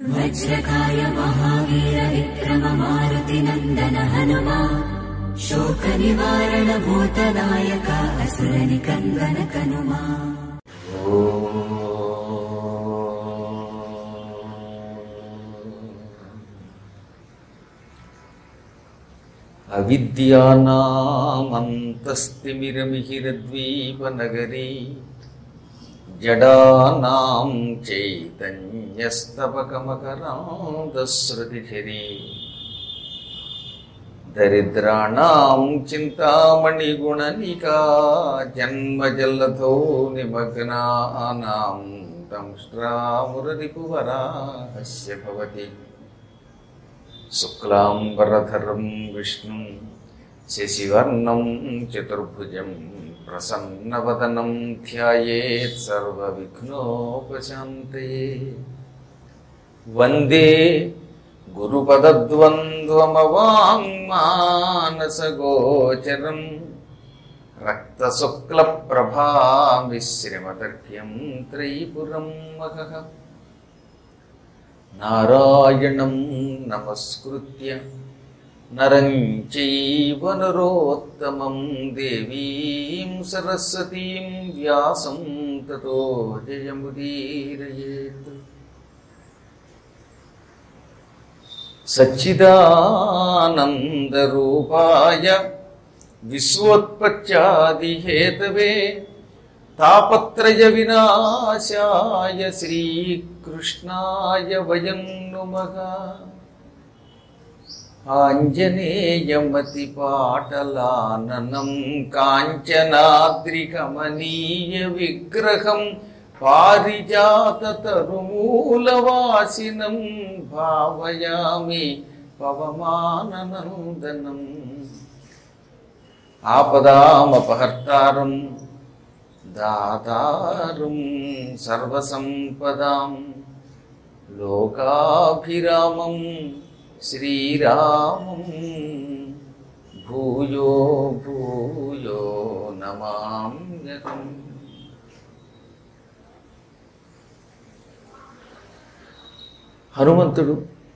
वज्रकाय महावीर विक्रम मारुतिनन्दन हनुमा शोकनिवारण भूतदायक असुरनिकन्दन कनुमा అవిద్యానామంతస్తిమిరమిహిరద్వీపనగరీ జడానాం చైతన్యస్తవకమకరాంతశ్రుతిఝరీ దరిద్రాణాం చింతామణిగుణనికా జన్మజల్లధో నిమగ్నానాం దంష్ట్రామురరిపువరాహస్య భవతి శుక్లాంబరధరం విష్ణుం శశివర్ణం చతుర్భుజం ప్రసన్నవదనం ధ్యాయేత్ సర్వవిఘ్నోపశాంతయే వందే గురుపదద్వంద్వమవాङ्మానసగోచరం రక్తశుక్లప్రభామిశ్రమదర్భ్యం త్రైపురం మహః నారాయణం నమస్కృత్య నరం చైవ నరోత్తమం దేవీం సరస్వతీం వ్యాసం తతో జయముదీరయేత్ సచ్చిదానందరూపాయ విశ్వోత్పత్యాదిహేతవే తాపత్రయ వినాశాయ శ్రీకృష్ణాయ వయం నుమః ఆంజనేయమతిపాటలాననం కాంచనాద్రికమనీయ విగ్రహం పారిజాతతరుమూలవాసినం భావయామి పవమాననందనం ఆపదామపహర్తారం దాతారం సర్వసంపదాం లోకాభిరామం శ్రీరామం భూయో భూయో నమామ్యహం హనుమంతుడు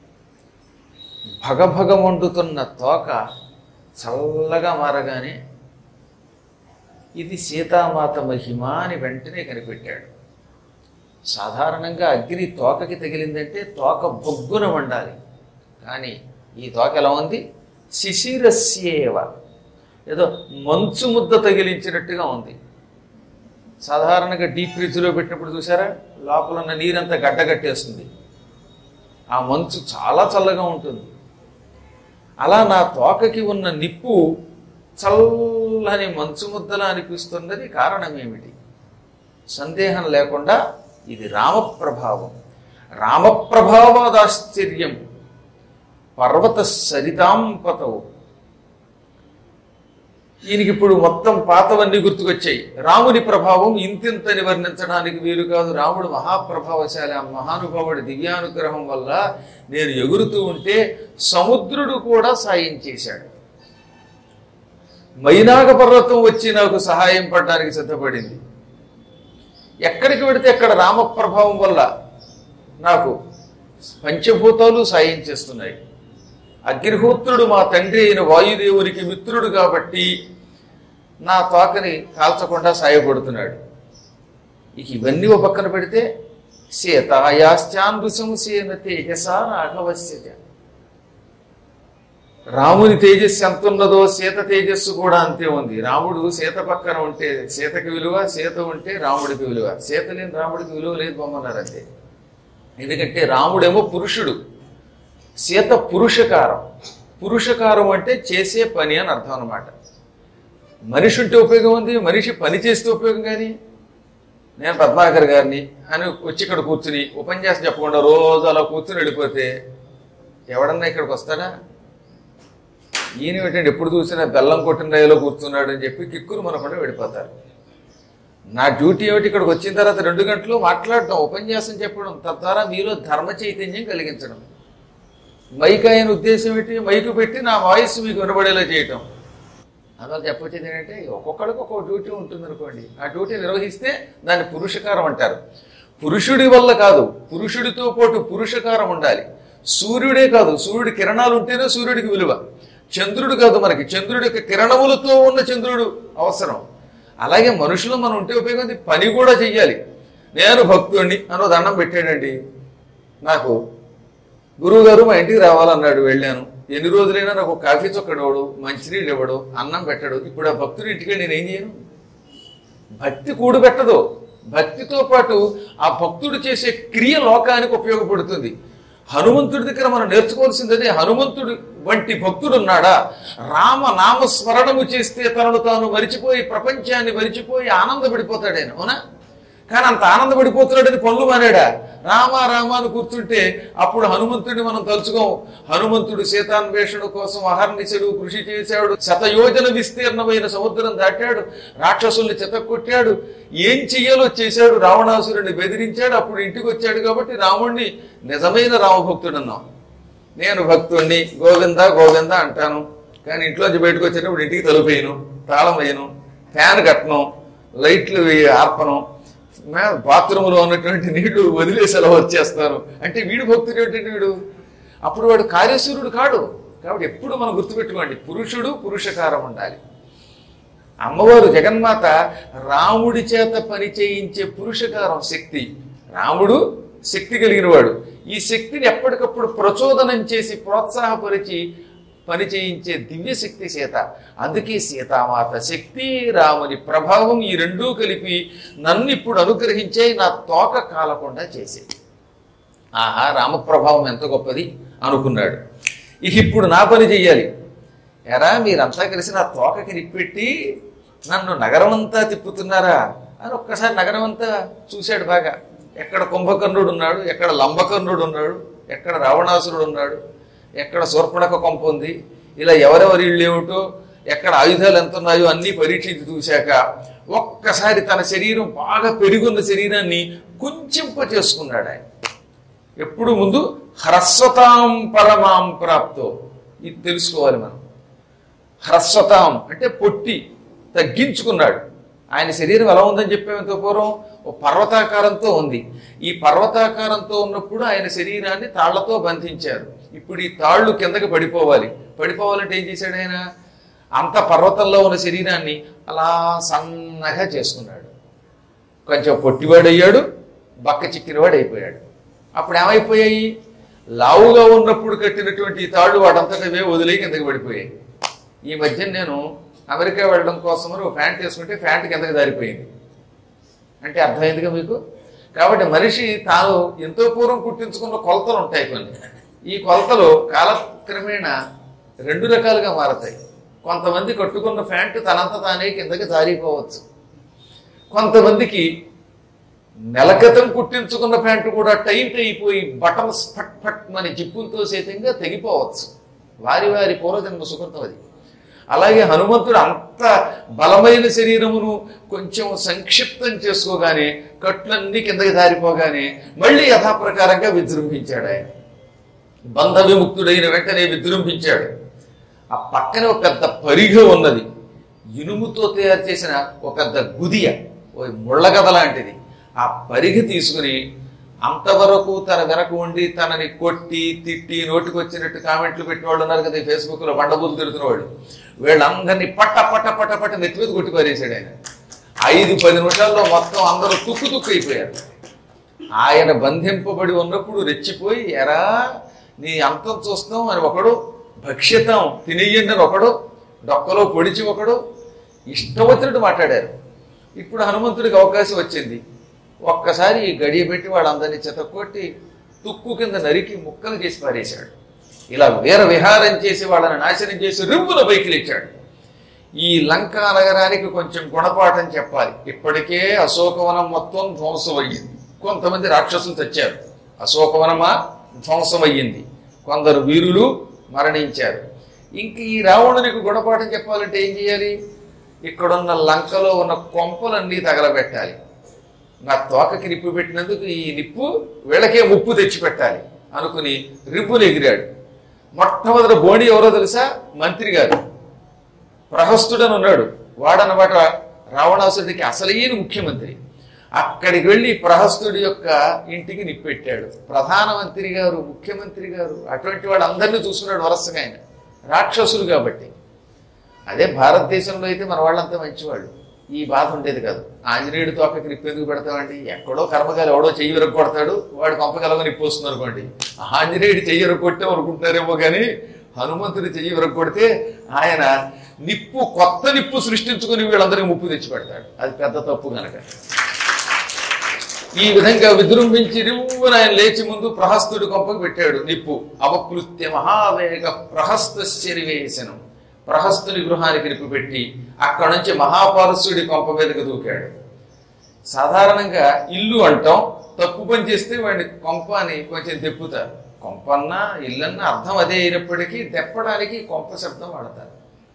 భగభగ మండుతున్న తోక చల్లగా మారగానే ఇది సీతామాత మహిమ అని వెంటనే కనిపెట్టాడు సాధారణంగా అగ్ని తోకకి తగిలిందంటే తోక బొగ్గున వండాలి కానీ ఈ తోక ఎలా ఉంది శిశిరస్యేవ ఏదో మంచు ముద్ద తగిలించినట్టుగా ఉంది సాధారణంగా డీప్ ఫ్రిడ్జ్లో పెట్టినప్పుడు చూసారా లోపల ఉన్న నీరంతా గడ్డగట్టేస్తుంది ఆ మంచు చాలా చల్లగా ఉంటుంది అలా నా తోకకి ఉన్న నిప్పు చల్లని మంచు ముద్దలా అనిపిస్తున్నది కారణం ఏమిటి సందేహం లేకుండా ఇది రామప్రభావం రామప్రభావాదాశ్చర్యం పర్వత సరితాంపతవు ఈయనకి ఇప్పుడు మొత్తం పాతవన్నీ గుర్తుకొచ్చాయి రాముని ప్రభావం ఇంతింతని వర్ణించడానికి వీలు కాదు రాముడు మహాప్రభావశాలి ఆ మహానుభావుడి దివ్యానుగ్రహం వల్ల నేను ఎగురుతూ ఉంటే సముద్రుడు కూడా సాయం చేశాడు మైనాగ పర్వతం వచ్చి నాకు సహాయం పడడానికి సిద్ధపడింది ఎక్కడికి వెడితే అక్కడ రామప్రభావం వల్ల నాకు పంచభూతాలు సాయం చేస్తున్నాయి అగ్నిహోత్రుడు మా తండ్రి అయిన వాయుదేవునికి మిత్రుడు కాబట్టి నా తోకని కాల్చకుండా సాయపడుతున్నాడు ఇక ఇవన్నీ ఒక పక్కన పెడితే సీతాయాశ్చాంబుసంసేన తేజస రాఘవస్యత రాముని తేజస్సు ఎంత ఉన్నదో సీత తేజస్సు కూడా అంతే ఉంది రాముడు సీత పక్కన ఉంటే సీతకి విలువ సీత ఉంటే రాముడికి విలువ సీత లేని రాముడికి విలువ లేదు బొమ్మన్నారు అంతే ఎందుకంటే రాముడేమో పురుషుడు సీత పురుషకారం పురుషకారం అంటే చేసే పని అని అర్థం అనమాట మనిషి ఉంటే ఉపయోగం ఉంది మనిషి పని చేస్తే ఉపయోగం కానీ నేను పద్మాకర్ గారిని అని వచ్చి ఇక్కడ కూర్చుని ఉపన్యాసం చెప్పకుండా రోజు అలా కూర్చుని వెళ్ళిపోతే ఎవడన్నా ఇక్కడికి వస్తాడా ఈయన ఏంటంటే ఎప్పుడు చూసినా బెల్లం కొట్టిన రైలో కూర్చున్నాడు అని చెప్పి కిక్కురు మనకుండా వెళ్ళిపోతారు నా డ్యూటీ ఏమిటి ఇక్కడికి వచ్చిన తర్వాత రెండు గంటలు మాట్లాడటం ఉపన్యాసం చెప్పడం తద్వారా మీలో ధర్మ చైతన్యం కలిగించడం మైక్ అయిన ఉద్దేశం ఏంటి మైకు పెట్టి నా వాయిస్ మీకు వినబడేలా చేయటం అందువల్ల చెప్పొచ్చేది ఏంటంటే ఒక్కొక్కడికి ఒక్కొక్క డ్యూటీ ఉంటుంది అనుకోండి ఆ డ్యూటీ నిర్వహిస్తే దాన్ని పురుషకారం అంటారు పురుషుడి వల్ల కాదు పురుషుడితో పాటు పురుషకారం ఉండాలి సూర్యుడే కాదు సూర్యుడి కిరణాలు ఉంటేనే సూర్యుడికి విలువ చంద్రుడు కాదు మనకి చంద్రుడి యొక్క కిరణములతో ఉన్న చంద్రుడు అవసరం అలాగే మనుషులు మనం ఉంటే ఉపయోగం ఉంది. పని కూడా చెయ్యాలి నేను భక్తుడిని అని దండం పెట్టాడండి నాకు గురువుగారు మా ఇంటికి రావాలన్నాడు వెళ్ళాను ఎన్ని రోజులైనా నాకు ఒక కాఫీ చొక్కడోడు మంచినీళ్ళు ఇవ్వడు అన్నం పెట్టడు ఇప్పుడు ఆ భక్తుడి ఇంటికి నేను ఏం చేయను భక్తి కూడు పెట్టదు భక్తితో పాటు ఆ భక్తుడు చేసే క్రియ లోకానికి ఉపయోగపడుతుంది హనుమంతుడి దగ్గర మనం నేర్చుకోవాల్సింది అదే హనుమంతుడు వంటి భక్తుడు ఉన్నాడా రామ నామస్మరణము చేస్తే తనను తాను మరిచిపోయి ప్రపంచాన్ని మరిచిపోయి ఆనందపడిపోతాడు ఆయన అవునా కానీ అంత ఆనందపడిపోతున్నాడని పనులు మానేడా రామ రామ అని కూర్చుంటే అప్పుడు హనుమంతుడిని మనం తలుచుకోం హనుమంతుడు సీతాన్వేషణ కోసం అహర్నిశలు కృషి చేశాడు శతయోజన విస్తీర్ణమైన సముద్రం దాటాడు రాక్షసుల్ని చెతక్కొట్టాడు ఏం చెయ్యాలో చేశాడు రావణాసురుడిని బెదిరించాడు అప్పుడు ఇంటికి వచ్చాడు కాబట్టి రాముణ్ణి నిజమైన రామభక్తుడు అన్నాం నేను భక్తుణ్ణి గోవింద గోవింద అంటాను కానీ ఇంట్లోంచి బయటకు వచ్చేటప్పుడు ఇంటికి తలుపేయను తాళం వేయను ఫ్యాన్ కట్టను లైట్లు వేయ ఆర్పను మే- బాత్రూంలో ఉన్నటువంటి నీళ్లు వదిలేసి అలా వచ్చేస్తాను అంటే వీడు భక్తుడు ఏంటంటే వీడు అప్పుడు వాడు కార్యసూర్యుడు కాడు కాబట్టి ఎప్పుడు మనం గుర్తుపెట్టుకోండి పురుషుడు పురుషకారం ఉండాలి అమ్మవారు జగన్మాత రాముడి చేత పని చేయించే పురుషకారం శక్తి రాముడు శక్తి కలిగినవాడు ఈ శక్తిని ఎప్పటికప్పుడు ప్రచోదనం చేసి ప్రోత్సాహపరిచి పని చేయించే దివ్య శక్తి సీత అందుకే సీతామాత శక్తి రాముని ప్రభావం ఈ రెండూ కలిపి నన్ను ఇప్పుడు అనుగ్రహించే నా తోక కాలకుండా చేసేది ఆహా రామప్రభావం ఎంత గొప్పది అనుకున్నాడు ఇక ఇప్పుడు నా పని చెయ్యాలి ఎరా మీరంతా కలిసి నా తోకకి నిప్పెట్టి నన్ను నగరమంతా తిప్పుతున్నారా అని ఒక్కసారి నగరం అంతా చూశాడు బాగా ఎక్కడ కుంభకర్ణుడు ఉన్నాడు ఎక్కడ లంబకర్ణుడు ఉన్నాడు ఎక్కడ రావణాసురుడు ఉన్నాడు ఎక్కడ శూర్పణక కొంప ఉంది ఇలా ఎవరెవరి ఇళ్ళు ఏమిటో ఎక్కడ ఆయుధాలు ఎంత ఉన్నాయో అన్నీ పరీక్షించి చూశాక ఒక్కసారి తన శరీరం బాగా పెరుగున్న శరీరాన్ని కుంచింప చేసుకున్నాడు ఆయన ఎప్పుడు ముందు హ్రస్వతాం పరమాం ప్రాప్తో ఇది తెలుసుకోవాలి మనం హ్రస్వతాం అంటే పొట్టి తగ్గించుకున్నాడు ఆయన శరీరం ఎలా ఉందని చెప్పేంత పూర్వం ఓ పర్వతాకారంతో ఉంది ఈ పర్వతాకారంతో ఉన్నప్పుడు ఆయన శరీరాన్ని తాళ్లతో బంధించారు ఇప్పుడు ఈ తాళ్ళు కిందకి పడిపోవాలి పడిపోవాలంటే ఏం చేశాడు ఆయన అంత పర్వతంలో ఉన్న శరీరాన్ని అలా సన్నగా చేసుకున్నాడు కొంచెం పొట్టివాడయ్యాడు బక్క చిక్కినవాడు అయిపోయాడు అప్పుడు ఏమైపోయాయి లావుగా ఉన్నప్పుడు కట్టినటువంటి ఈ తాళ్ళు వాటంతటవే వదిలే కిందకి పడిపోయాయి ఈ మధ్య నేను అమెరికా వెళ్ళడం కోసం ఒక ప్యాంట్ వేసుకుంటే ప్యాంట్ కిందకి దారిపోయింది అంటే అర్థమైందిగా మీకు కాబట్టి మనిషి తాను ఎంతో పూర్వం కుట్టించుకున్న కొలతలు ఉంటాయి కొన్ని ఈ కొలతలు కాలక్రమేణా రెండు రకాలుగా మారతాయి కొంతమంది కట్టుకున్న ప్యాంటు తనంత తానే కిందకి జారిపోవచ్చు కొంతమందికి నెల క్రితం కుట్టించుకున్న ప్యాంటు కూడా టైట్ అయిపోయి బటన్స్ ఫట్ ఫట్ మన జిప్పులతో సైతంగా తెగిపోవచ్చు వారి వారి పూర్వజన్మ సుకృతం అది అలాగే హనుమంతుడు అంత బలమైన శరీరమును కొంచెం సంక్షిప్తం చేసుకోగానే కట్లన్నీ కిందకి దారిపోగానే మళ్ళీ యథాప్రకారంగా విజృంభించాడు ఆయన బంధ విముక్తుడైన వెంటనే విజృంభించాడు ఆ పక్కనే ఒక పెద్ద పరిగ ఉన్నది ఇనుముతో తయారు చేసిన ఒక పెద్ద గుదియ ఓ ముళ్ళగద లాంటిది ఆ పరిగ తీసుకుని అంతవరకు తన వెనక ఉండి తనని కొట్టి తిట్టి నోటికి వచ్చినట్టు కామెంట్లు పెట్టిన వాళ్ళు ఉన్నారు కదా ఫేస్బుక్ లో బండబూలు తిరుగుతున్న వాళ్ళు వీళ్ళందరినీ పట్ట పట్ట పట్ట పట్ట నెత్తి మీద కొట్టి పారేశాడు ఆయన ఐదు పది నిమిషాల్లో మొత్తం అందరూ తుక్కు తుక్కు అయిపోయారు ఆయన బంధింపబడి ఉన్నప్పుడు రెచ్చిపోయి ఎరా నీ అంతం చూస్తాం అని ఒకడు భక్ష్యతం తినేయండి అని ఒకడు డొక్కలో పొడిచి ఒకడు ఇష్టం వచ్చినట్టు మాట్లాడారు ఇప్పుడు హనుమంతుడికి అవకాశం వచ్చింది ఒక్కసారి ఈ గడియ పెట్టి వాళ్ళందరినీ చెతకొట్టి తుక్కు కింద నరికి ముక్కలు చేసి పారేశాడు ఇలా వీర విహారం చేసి వాళ్ళని నాశనం చేసి రివ్వుల పైకి లేచాడు ఈ లంకా నగరానికి కొంచెం గుణపాఠం చెప్పాలి ఇప్పటికే అశోకవనం మొత్తం ధ్వంసమయ్యింది కొంతమంది రాక్షసులు తెచ్చారు అశోకవనమా ధ్వంసమయ్యింది కొందరు వీరులు మరణించారు ఇంక ఈ రావణునికి గుణపాఠం చెప్పాలంటే ఏం చేయాలి ఇక్కడున్న లంకలో ఉన్న కొంపలన్నీ తగలబెట్టాలి నా తోకకి నిప్పు పెట్టినందుకు ఈ నిప్పు వీళ్ళకే ముప్పు తెచ్చిపెట్టాలి అనుకుని రిప్పులు ఎగిరాడు మొట్టమొదటి బోణి ఎవరో తెలుసా మంత్రి గారు ప్రహస్తుడని ఉన్నాడు వాడనమాట రావణాసుడికి అసలైన ముఖ్యమంత్రి అక్కడికి వెళ్ళి ప్రహస్తుడి యొక్క ఇంటికి నిప్పెట్టాడు ప్రధానమంత్రి గారు ముఖ్యమంత్రి గారు అటువంటి వాడు అందరినీ చూసుకున్నాడు వరుసగా ఆయన రాక్షసులు కాబట్టి అదే భారతదేశంలో అయితే మన వాళ్ళంతా మంచివాళ్ళు ఈ బాధ ఉండేది కాదు ఆంజనేయుడి తోకకి నిప్పు ఎందుకు పెడతామండి ఎక్కడో కర్మగాలు ఎవడో చెయ్యి విరగ కొడతాడు వాడు కొంపకలగా నిప్పు వస్తుంది అనుకోండి ఆంజనేయుడు చెయ్యి విరగ కొట్టే అనుకుంటారేమో కానీ హనుమంతుడి చెయ్యి విరగ కొడితే ఆయన నిప్పు కొత్త నిప్పు సృష్టించుకుని వీళ్ళందరికీ ముప్పు తెచ్చి పెడతాడు అది పెద్ద తప్పు కనుక ఈ విధంగా విజృంభించి రివ్వున ఆయన లేచి ముందు ప్రహస్తుడి కొంపకు పెట్టాడు నిప్పు అవక్లుత్య మహావేగ ప్రహస్తశరివేశనం ప్రహస్తుని గృహానికి నిప్పు పెట్టి అక్కడ నుంచి మహాపారసుడి కొంప మీదకి దూకాడు సాధారణంగా ఇల్లు అంటాం తప్పు పని చేస్తే వాడిని కొంప అని కొంచెం తెప్పుతారు కొంపన్నా ఇల్లన్నా అర్థం అదే అయినప్పటికీ తెప్పడానికి కొంప శబ్దం వాడతారు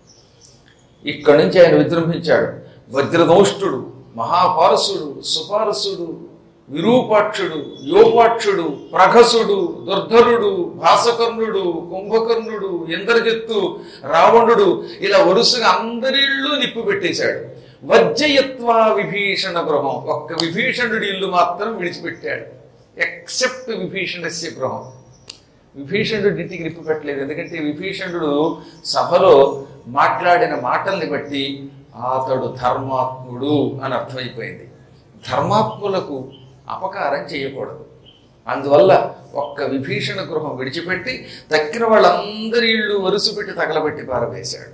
ఇక్కడి నుంచి ఆయన విజృంభించాడు వజ్రదోష్టుడు మహాపారసుడు సుపారసుడు విరూపాక్షుడు యోపాక్షుడు ప్రఘసుడు దుర్ధరుడు భాసకర్ణుడు కుంభకర్ణుడు ఇంద్రజిత్తు రావణుడు ఇలా వరుసగా అందరిళ్ళు నిప్పు పెట్టేశాడు వజ్జయత్వ విభీషణ గృహం ఒక్క విభీషణుడి ఇల్లు మాత్రం విడిచిపెట్టాడు ఎక్సెప్ట్ విభీషణస్య గృహం విభీషణుడు ఇంటికి నిప్పు పెట్టలేదు ఎందుకంటే విభీషణుడు సభలో మాట్లాడిన మాటల్ని బట్టి అతడు ధర్మాత్ముడు అని అర్థమైపోయింది ధర్మాత్ములకు అపకారం చేయకూడదు అందువల్ల ఒక్క విభీషణ గృహం విడిచిపెట్టి తక్కిన వాళ్ళందరి ఇళ్ళు వరుస పెట్టి తగలబెట్టి పారవేశాడు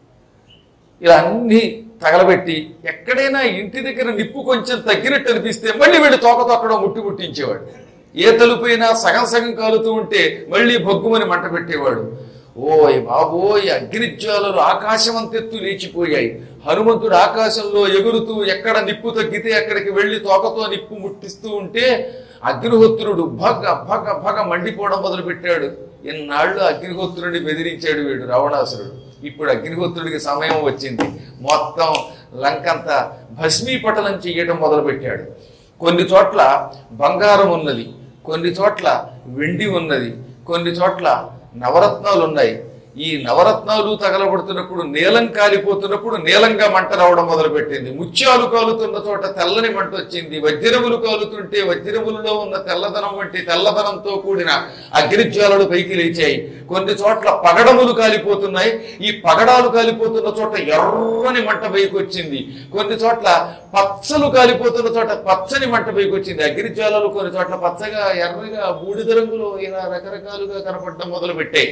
ఇలా అన్ని తగలబెట్టి ఎక్కడైనా ఇంటి దగ్గర నిప్పు కొంచెం తగ్గినట్టు అనిపిస్తే మళ్ళీ వీళ్ళు తోక తొక్కడం ముట్టి ముట్టించేవాడు ఏ తలుపైనా సగం సగం కాలుతూ ఉంటే మళ్ళీ భగ్గుమని మంట పెట్టేవాడు ఓయ్ బాబోయ్ అగ్నిజ్వాలలు ఆకాశం అంతెత్తు లేచిపోయాయి హనుమంతుడు ఆకాశంలో ఎగురుతూ ఎక్కడ నిప్పు తగ్గితే అక్కడికి వెళ్ళి తోకతో నిప్పు ముట్టిస్తూ ఉంటే అగ్నిహోత్రుడు భగ భగ భగ మండిపోవడం మొదలుపెట్టాడు ఇన్నాళ్ళు అగ్నిహోత్రుడిని బెదిరించాడు వీడు రావణాసురుడు ఇప్పుడు అగ్నిహోత్రుడికి సమయం వచ్చింది మొత్తం లంకంతా భస్మీపటలం చెయ్యడం మొదలుపెట్టాడు కొన్ని చోట్ల బంగారం ఉన్నది కొన్ని చోట్ల వెండి ఉన్నది కొన్ని చోట్ల నవరత్నాలు ఉన్నాయి ఈ నవరత్నాలు తగలబడుతున్నప్పుడు నీలం కాలిపోతున్నప్పుడు నీలంగా మంట రావడం మొదలుపెట్టింది ముత్యాలు కాలుతున్న చోట తెల్లని మంట వచ్చింది వజ్రములు కాలుతుంటే వజ్రములలో ఉన్న తెల్లదనం వంటి తెల్లదనంతో కూడిన అగ్నిజ్వాలలు పైకి లేచాయి కొన్ని చోట్ల పగడములు కాలిపోతున్నాయి ఈ పగడాలు కాలిపోతున్న చోట ఎర్రని మంట పైకి వచ్చింది కొన్ని చోట్ల పచ్చలు కాలిపోతున్న చోట పచ్చని మంట పైకి వచ్చింది అగ్నిజ్వాలలు కొన్ని చోట్ల పచ్చగా ఎర్రగా బూడిద రంగులో ఇలా రకరకాలుగా కనపడడం మొదలు పెట్టాయి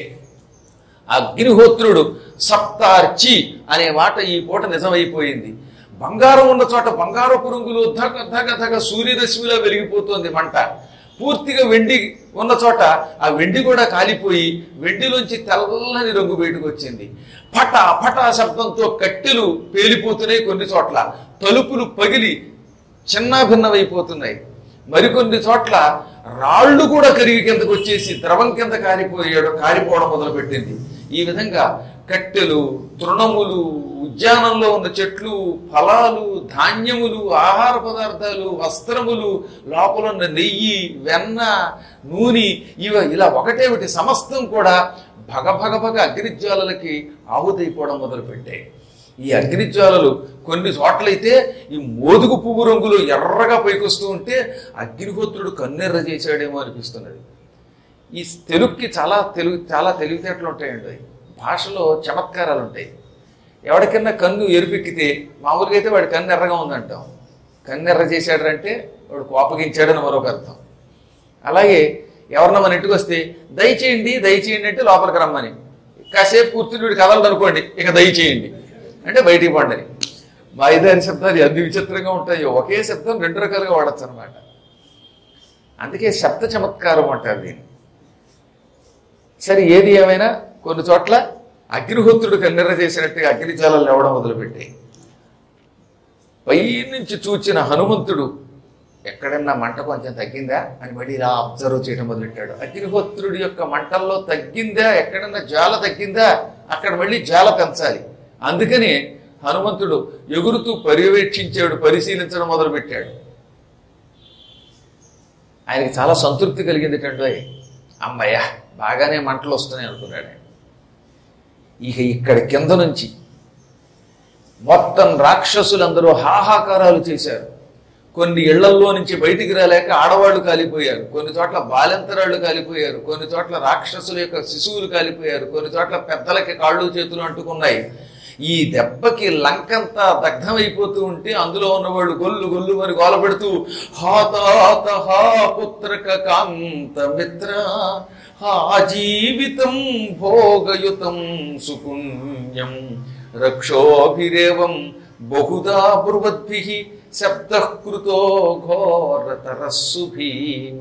అగ్నిహోత్రుడు సప్తార్చి అనే మాట ఈ పూట నిజమైపోయింది బంగారం ఉన్న చోట బంగారపు రంగులు ధగ ధగ ధగ సూర్యరశ్మిలో వెలిగిపోతుంది మంట పూర్తిగా వెండి ఉన్న చోట ఆ వెండి కూడా కాలిపోయి వెండిలోంచి తెల్లని రంగు బయటకు వచ్చింది పట పట శబ్దంతో కట్టెలు పేలిపోతున్నాయి కొన్ని చోట్ల తలుపులు పగిలి చిన్నాభిన్నమైపోతున్నాయి మరికొన్ని చోట్ల రాళ్ళు కూడా కరిగి కిందకు వచ్చేసి ద్రవం కింద కారిపోయాడు కారిపోవడం మొదలుపెట్టింది ఈ విధంగా కట్టెలు తృణములు ఉద్యానంలో ఉన్న చెట్లు ఫలాలు ధాన్యములు ఆహార పదార్థాలు వస్త్రములు లోపల ఉన్న నెయ్యి వెన్న నూనె ఇవ ఇలా ఒకటేమిటి సమస్తం కూడా భగ భగ భగ అగ్నిజ్వాలలకి ఆహుతైపోవడం మొదలుపెట్టాయి ఈ అగ్నిజ్వాలలు కొన్ని చోట్లయితే ఈ మోదుగు పువ్వు రంగులు ఎర్రగా పైకొస్తూ ఉంటే అగ్నిహోత్రుడు కన్నెర్ర చేశాడేమో అనిపిస్తున్నది ఈ తెలుగుకి చాలా తెలుగు చాలా తెలివితేటలు ఉంటాయండి భాషలో చమత్కారాలు ఉంటాయి ఎవరికైనా కన్ను ఎరుపెక్కితే మామూలుగా అయితే వాడి కన్ను ఎర్రగా ఉందంటాం కన్ను ఎర్ర చేశాడంటే వాడు కోపగించాడని మరొక అర్థం అలాగే ఎవరన్నా మన ఇంటికి వస్తే దయచేయండి దయచేయండి అంటే లోపలికి రమ్మని కాసేపు కూర్చుని వీడు కదలడు అనుకోండి ఇక దయచేయండి అంటే బయటికి పండని మా ఐదారు శబ్దాలు అన్ని విచిత్రంగా ఉంటాయి ఒకే శబ్దం రెండు రకాలుగా వాడచ్చు అనమాట అందుకే శబ్ద చమత్కారం అంటారు దీన్ని సరే ఏది ఏమైనా కొన్ని చోట్ల అగ్నిహోత్రుడు కన్నెర్ర చేసినట్టుగా అగ్ని జ్వాలలు లేవడం మొదలుపెట్టాయి పై నుంచి చూచిన హనుమంతుడు ఎక్కడన్నా మంట కొంచెం తగ్గిందా అని మళ్ళీ ఇలా అబ్జర్వ్ చేయడం మొదలెట్టాడు అగ్నిహోత్రుడి యొక్క మంటల్లో తగ్గిందా ఎక్కడన్నా జ్వాల తగ్గిందా అక్కడ మళ్ళీ జ్వాల పెంచాలి అందుకని హనుమంతుడు ఎగురుతూ పర్యవేక్షించాడు పరిశీలించడం మొదలుపెట్టాడు ఆయనకి చాలా సంతృప్తి కలిగింది టండోయ్ అమ్మయ్య బాగానే మంటలు వస్తున్నాయి అనుకున్నాడు ఆయన. ఇక ఇక్కడ కింద నుంచి మొత్తం రాక్షసులందరూ హాహాకారాలు చేశారు కొన్ని ఇళ్లల్లో నుంచి బయటికి రాలేక ఆడవాళ్లు కాలిపోయారు కొన్ని చోట్ల బాలెంతరాళ్ళు కాలిపోయారు కొన్ని చోట్ల రాక్షసుల యొక్క శిశువులు కాలిపోయారు కొన్ని చోట్ల పెద్దలకి కాళ్ళు చేతులు అంటుకున్నాయి ఈ దెబ్బకి లంకంతా దగ్ధమైపోతూ ఉంటే అందులో ఉన్నవాళ్ళు గొల్లు గొల్లు మరి గోలపెడుతూ హాతాత హా పుత్రక కాంత మిత్ర హా జీవితం భోగయుతం సుపుణ్యం రక్షోభిరేవం బహుదా బ్రువద్భి శబ్ద కృతో ఘోరతరస్సు భీమ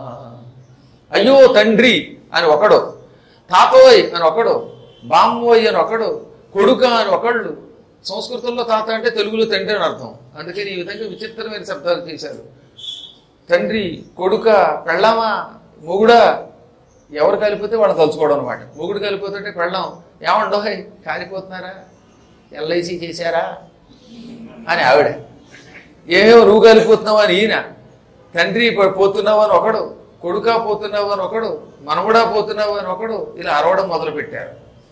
అయ్యో తండ్రి అని ఒకడు తాతోయ్ అని ఒకడు బామ్మోయ్ అని ఒకడు కొడుక అని ఒకళ్ళు సంస్కృతంలో తాత అంటే తెలుగులో తండ్రి అని అర్థం అందుకని ఈ విధంగా విచిత్రమైన శబ్దాలు చేశారు తండ్రి కొడుక పెళ్ళామా మొగుడా ఎవరు కాలిపోతే వాళ్ళు తలుచుకోవడం అనమాట మొగుడు కాలిపోతుంటే పెళ్ళాం ఏమండోయ్ కాలిపోతున్నారా ఎల్ఐసి చేశారా అని ఆవిడ ఏమేమో నువ్వు కాలిపోతున్నావు అని ఈయన తండ్రి పో- పోతున్నావు అని ఒకడు కొడుకా పోతున్నావు అని ఒకడు మనవడా పోతున్నావు అని ఒకడు ఇలా అరవడం మొదలు పెట్టారు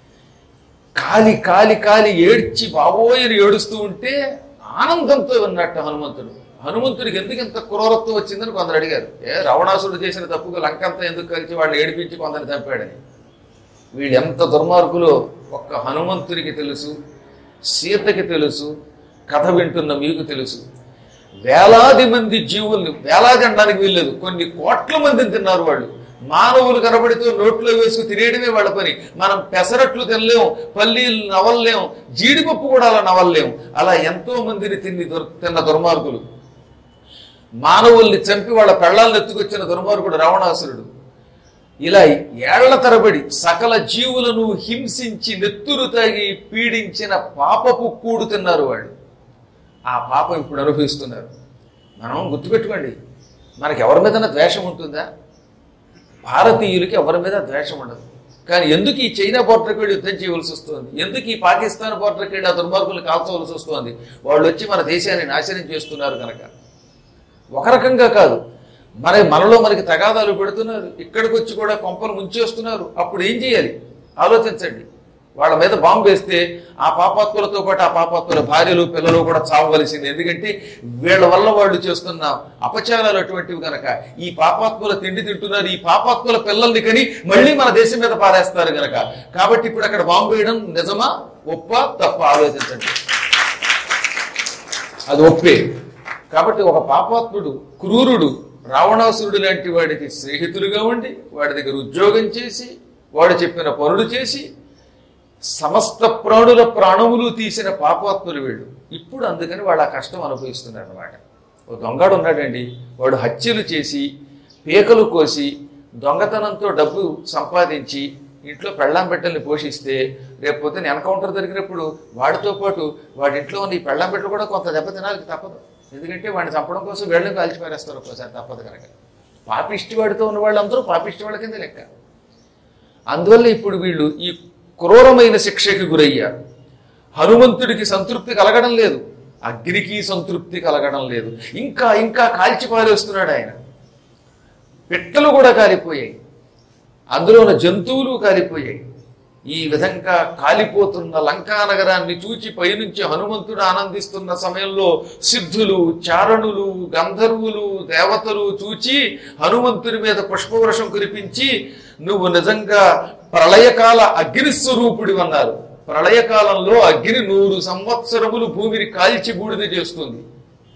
కాలి కాలి కాలి ఏడ్చి బాబోయని ఏడుస్తూ ఉంటే ఆనందంతో ఉన్నట్టు హనుమంతుడు హనుమంతుడికి ఎందుకు ఇంత క్రూరత్వం వచ్చిందని కొందరు అడిగారు ఏ రావణాసుడు చేసిన తప్పుకు లంకంతా ఎందుకు కలిసి వాళ్ళని ఏడిపించి కొందరిని చంపాడని వీళ్ళు ఎంత దుర్మార్గులో ఒక్క హనుమంతుడికి తెలుసు సీతకి తెలుసు కథ వింటున్న మీకు తెలుసు వేలాది మంది జీవుల్ని వేలాది అనడానికి వీల్లేదు కొన్ని కోట్ల మందిని తిన్నారు వాళ్ళు మానవులు కనబడితే నోట్లో వేసుకు తినేయడమే వాళ్ళ పని మనం పెసరట్లు తినలేం పల్లీలు నవల్లేం జీడిపప్పు కూడా అలా నవల్లేం అలా ఎంతో మందిని తిని దొర్ తిన్న దుర్మార్గులు మానవుల్ని చంపి వాళ్ళ పెళ్ళాలను ఎత్తుకొచ్చిన దుర్మార్గుడు రావణాసురుడు ఇలా ఏళ్ల తరబడి సకల జీవులను హింసించి నెత్తురు తాగి పీడించిన పాపపు కూడు తిన్నారు వాళ్ళు ఆ పాపం ఇప్పుడు అనుభవిస్తున్నారు మనం గుర్తుపెట్టుకోండి మనకి ఎవరి మీద ద్వేషం ఉంటుందా భారతీయులకి ఎవరి మీద ద్వేషం ఉండదు కానీ ఎందుకు ఈ చైనా బోర్డర్కి వెళ్ళి యుద్ధం చేయవలసి వస్తుంది ఎందుకు ఈ పాకిస్తాన్ బోర్డర్కి వెళ్ళి ఆ దుర్మార్గులు కాల్చవలసి వస్తుంది వాళ్ళు వచ్చి మన దేశాన్ని నాశనం చేస్తున్నారు కనుక ఒక రకంగా కాదు మరి మనలో మనకి తగాదాలు పెడుతున్నారు ఇక్కడికి వచ్చి కూడా కొంపలు ముంచేస్తున్నారు అప్పుడు ఏం చేయాలి ఆలోచించండి వాళ్ళ మీద బాంబు వేస్తే ఆ పాపాత్ములతో పాటు ఆ పాపాత్ముల భార్యలు పిల్లలు కూడా చావవలసింది ఎందుకంటే వీళ్ళ వల్ల వాళ్ళు చేస్తున్న అపచారాలు అటువంటివి గనక ఈ పాపాత్ముల తిండి తింటున్నారు ఈ పాపాత్ముల పిల్లల్ని కని మళ్ళీ మన దేశం మీద పారేస్తారు గనక కాబట్టి ఇప్పుడు అక్కడ బాంబు వేయడం నిజమా ఒప్ప తప్ప ఆలోచించండి అది ఒప్పే కాబట్టి ఒక పాపాత్ముడు క్రూరుడు రావణాసురుడు లాంటి వాడికి స్నేహితులుగా ఉండి వాడి దగ్గర ఉద్యోగం చేసి వాడు చెప్పిన పనులు చేసి సమస్త ప్రాణుల ప్రాణములు తీసిన పాపాత్ములు వీళ్ళు ఇప్పుడు అందుకని వాళ్ళు ఆ కష్టం అనుభవిస్తున్నారు అనమాట ఒక దొంగడు ఉన్నాడండి వాడు హత్యలు చేసి పీకలు కోసి దొంగతనంతో డబ్బు సంపాదించి ఇంట్లో పెళ్ళాం బిడ్డల్ని పోషిస్తే రేపు పొద్దున్న ఎన్కౌంటర్ జరిగినప్పుడు వాడితో పాటు వాడి ఇంట్లో ఉన్న ఈ పెళ్ళాం బిడ్డలు కూడా కొంత దెబ్బ తినాలి తప్పదు ఎందుకంటే వాడిని చంపడం కోసం వీళ్ళని కాల్చి పారేస్తారు ఒక్కోసారి తప్పదు కనుక పాపిష్టి వాడితో ఉన్న వాళ్ళందరూ పాపిష్టి వాళ్ళ కింద లెక్క అందువల్ల ఇప్పుడు వీళ్ళు ఈ క్రూరమైన శిక్షకి గురయ్యారు హనుమంతుడికి సంతృప్తి కలగడం లేదు అగ్నికి సంతృప్తి కలగడం లేదు ఇంకా ఇంకా కాల్చి పారేస్తున్నాడు ఆయన పిట్టలు కూడా కాలిపోయాయి అందులో ఉన్న జంతువులు కాలిపోయాయి ఈ విధంగా కాలిపోతున్న లంకా నగరాన్ని చూచి పైనుంచి హనుమంతుడు ఆనందిస్తున్న సమయంలో సిద్ధులు చారణులు గంధర్వులు దేవతలు చూచి హనుమంతుడి మీద పుష్పవృషం కురిపించి నువ్వు నిజంగా ప్రళయకాల అగ్ని స్వరూపుడి అన్నారు ప్రళయకాలంలో అగ్ని నూరు సంవత్సరములు భూమిని కాల్చి బూడిద చేస్తుంది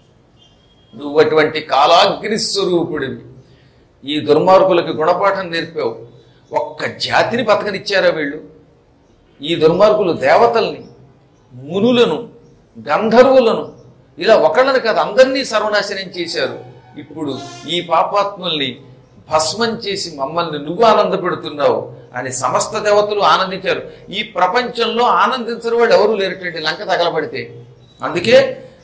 నువ్వు అటువంటి కాలాగ్ని స్వరూపుడివి ఈ దుర్మార్గులకి గుణపాఠం నేర్పావు ఒక్క జాతిని బతకనిచ్చారా వీళ్ళు ఈ దుర్మార్గులు దేవతల్ని మునులను గంధర్వులను ఇలా ఒకళ్ళని కాదు అందరినీ సర్వనాశనం చేశారు ఇప్పుడు ఈ పాపాత్ముల్ని భస్మం చేసి మమ్మల్ని నువ్వు ఆనందపెడుతున్నావు అని సమస్త దేవతలు ఆనందించారు ఈ ప్రపంచంలో ఆనందించని వాళ్ళు ఎవరు లేరటండి లంక తగలబడితే అందుకే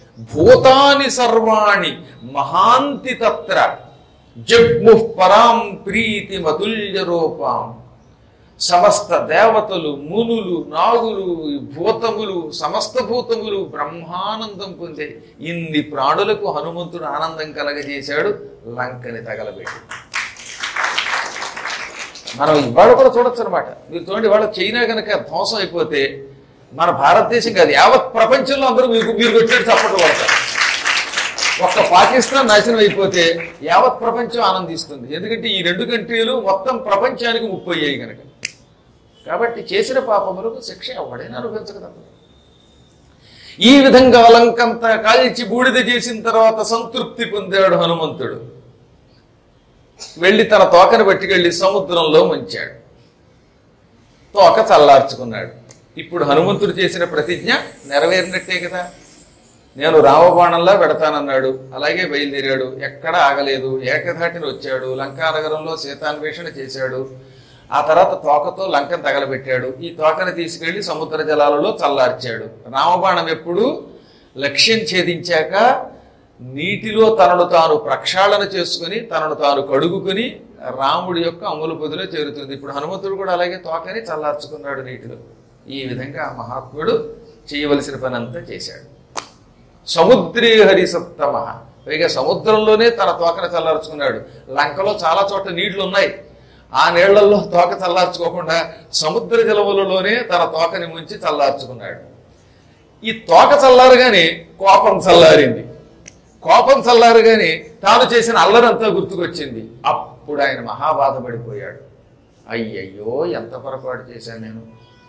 భూతాని సర్వాణి మహాంతి తత్ర జగ్ముః పరాం ప్రీతి మతుల్య రూపాం సమస్త దేవతలు మునులు నాగులు భూతములు సమస్త భూతములు బ్రహ్మానందం పొందే ఇన్ని ప్రాణులకు హనుమంతుడు ఆనందం కలగజేశాడు లంకని తగలబెట్టి మనం ఇవాళ కూడా చూడొచ్చు అనమాట మీరు చూడండి ఇవాళ చైనా కనుక ధ్వంసం అయిపోతే మన భారతదేశం కాదు యావత్ ప్రపంచంలో అందరూ మీకు మీరు కొట్టాడు చప్పట్లు కొడతారు ఒక్క పాకిస్తాన్ నాశనం అయిపోతే యావత్ ప్రపంచం ఆనందిస్తుంది ఎందుకంటే ఈ రెండు కంట్రీలు మొత్తం ప్రపంచానికి ముప్పు అయ్యాయి కనుక కాబట్టి చేసిన పాపములకు శిక్ష ఎవడైనా అనుభవించగలరు ఈ విధంగా లంకంతా కాల్చి బూడిద చేసిన తర్వాత సంతృప్తి పొందాడు హనుమంతుడు వెళ్ళి తన తోకను పట్టుకెళ్ళి సముద్రంలో ముంచాడు తోక చల్లార్చుకున్నాడు ఇప్పుడు హనుమంతుడు చేసిన ప్రతిజ్ఞ నెరవేరినట్టే కదా నేను రామబాణంలా పెడతానన్నాడు అలాగే బయలుదేరాడు ఎక్కడ ఆగలేదు ఏకధాటిని వచ్చాడు లంకానగరంలో సీతాన్వేషణ చేశాడు ఆ తర్వాత తోకతో లంకను తగలబెట్టాడు ఈ తోకను తీసుకెళ్లి సముద్ర జలాలలో చల్లార్చాడు రామబాణం ఎప్పుడు లక్ష్యం ఛేదించాక నీటిలో తనను తాను ప్రక్షాళన చేసుకుని తనను తాను కడుగుకుని రాముడి యొక్క అమలు పొదిలో చేరుతుంది ఇప్పుడు హనుమంతుడు కూడా అలాగే తోకని చల్లార్చుకున్నాడు నీటిలో ఈ విధంగా ఆ మహాత్ముడు చేయవలసిన పని అంతా చేశాడు సముద్రే హరి సప్తమ పైగా సముద్రంలోనే తన తోకను చల్లార్చుకున్నాడు లంకలో చాలా చోట్ల నీళ్లు ఉన్నాయి ఆ నీళ్లలో తోక చల్లార్చుకోకుండా సముద్ర జలములలోనే తన తోకని ముంచి చల్లార్చుకున్నాడు ఈ తోక చల్లారగానే కోపం చల్లారింది కోపం చల్లారగానే తాను చేసిన అల్లరంతా గుర్తుకొచ్చింది అప్పుడు ఆయన మహాబాధపడిపోయాడు అయ్యయ్యో ఎంత పొరపాటు చేశాను నేను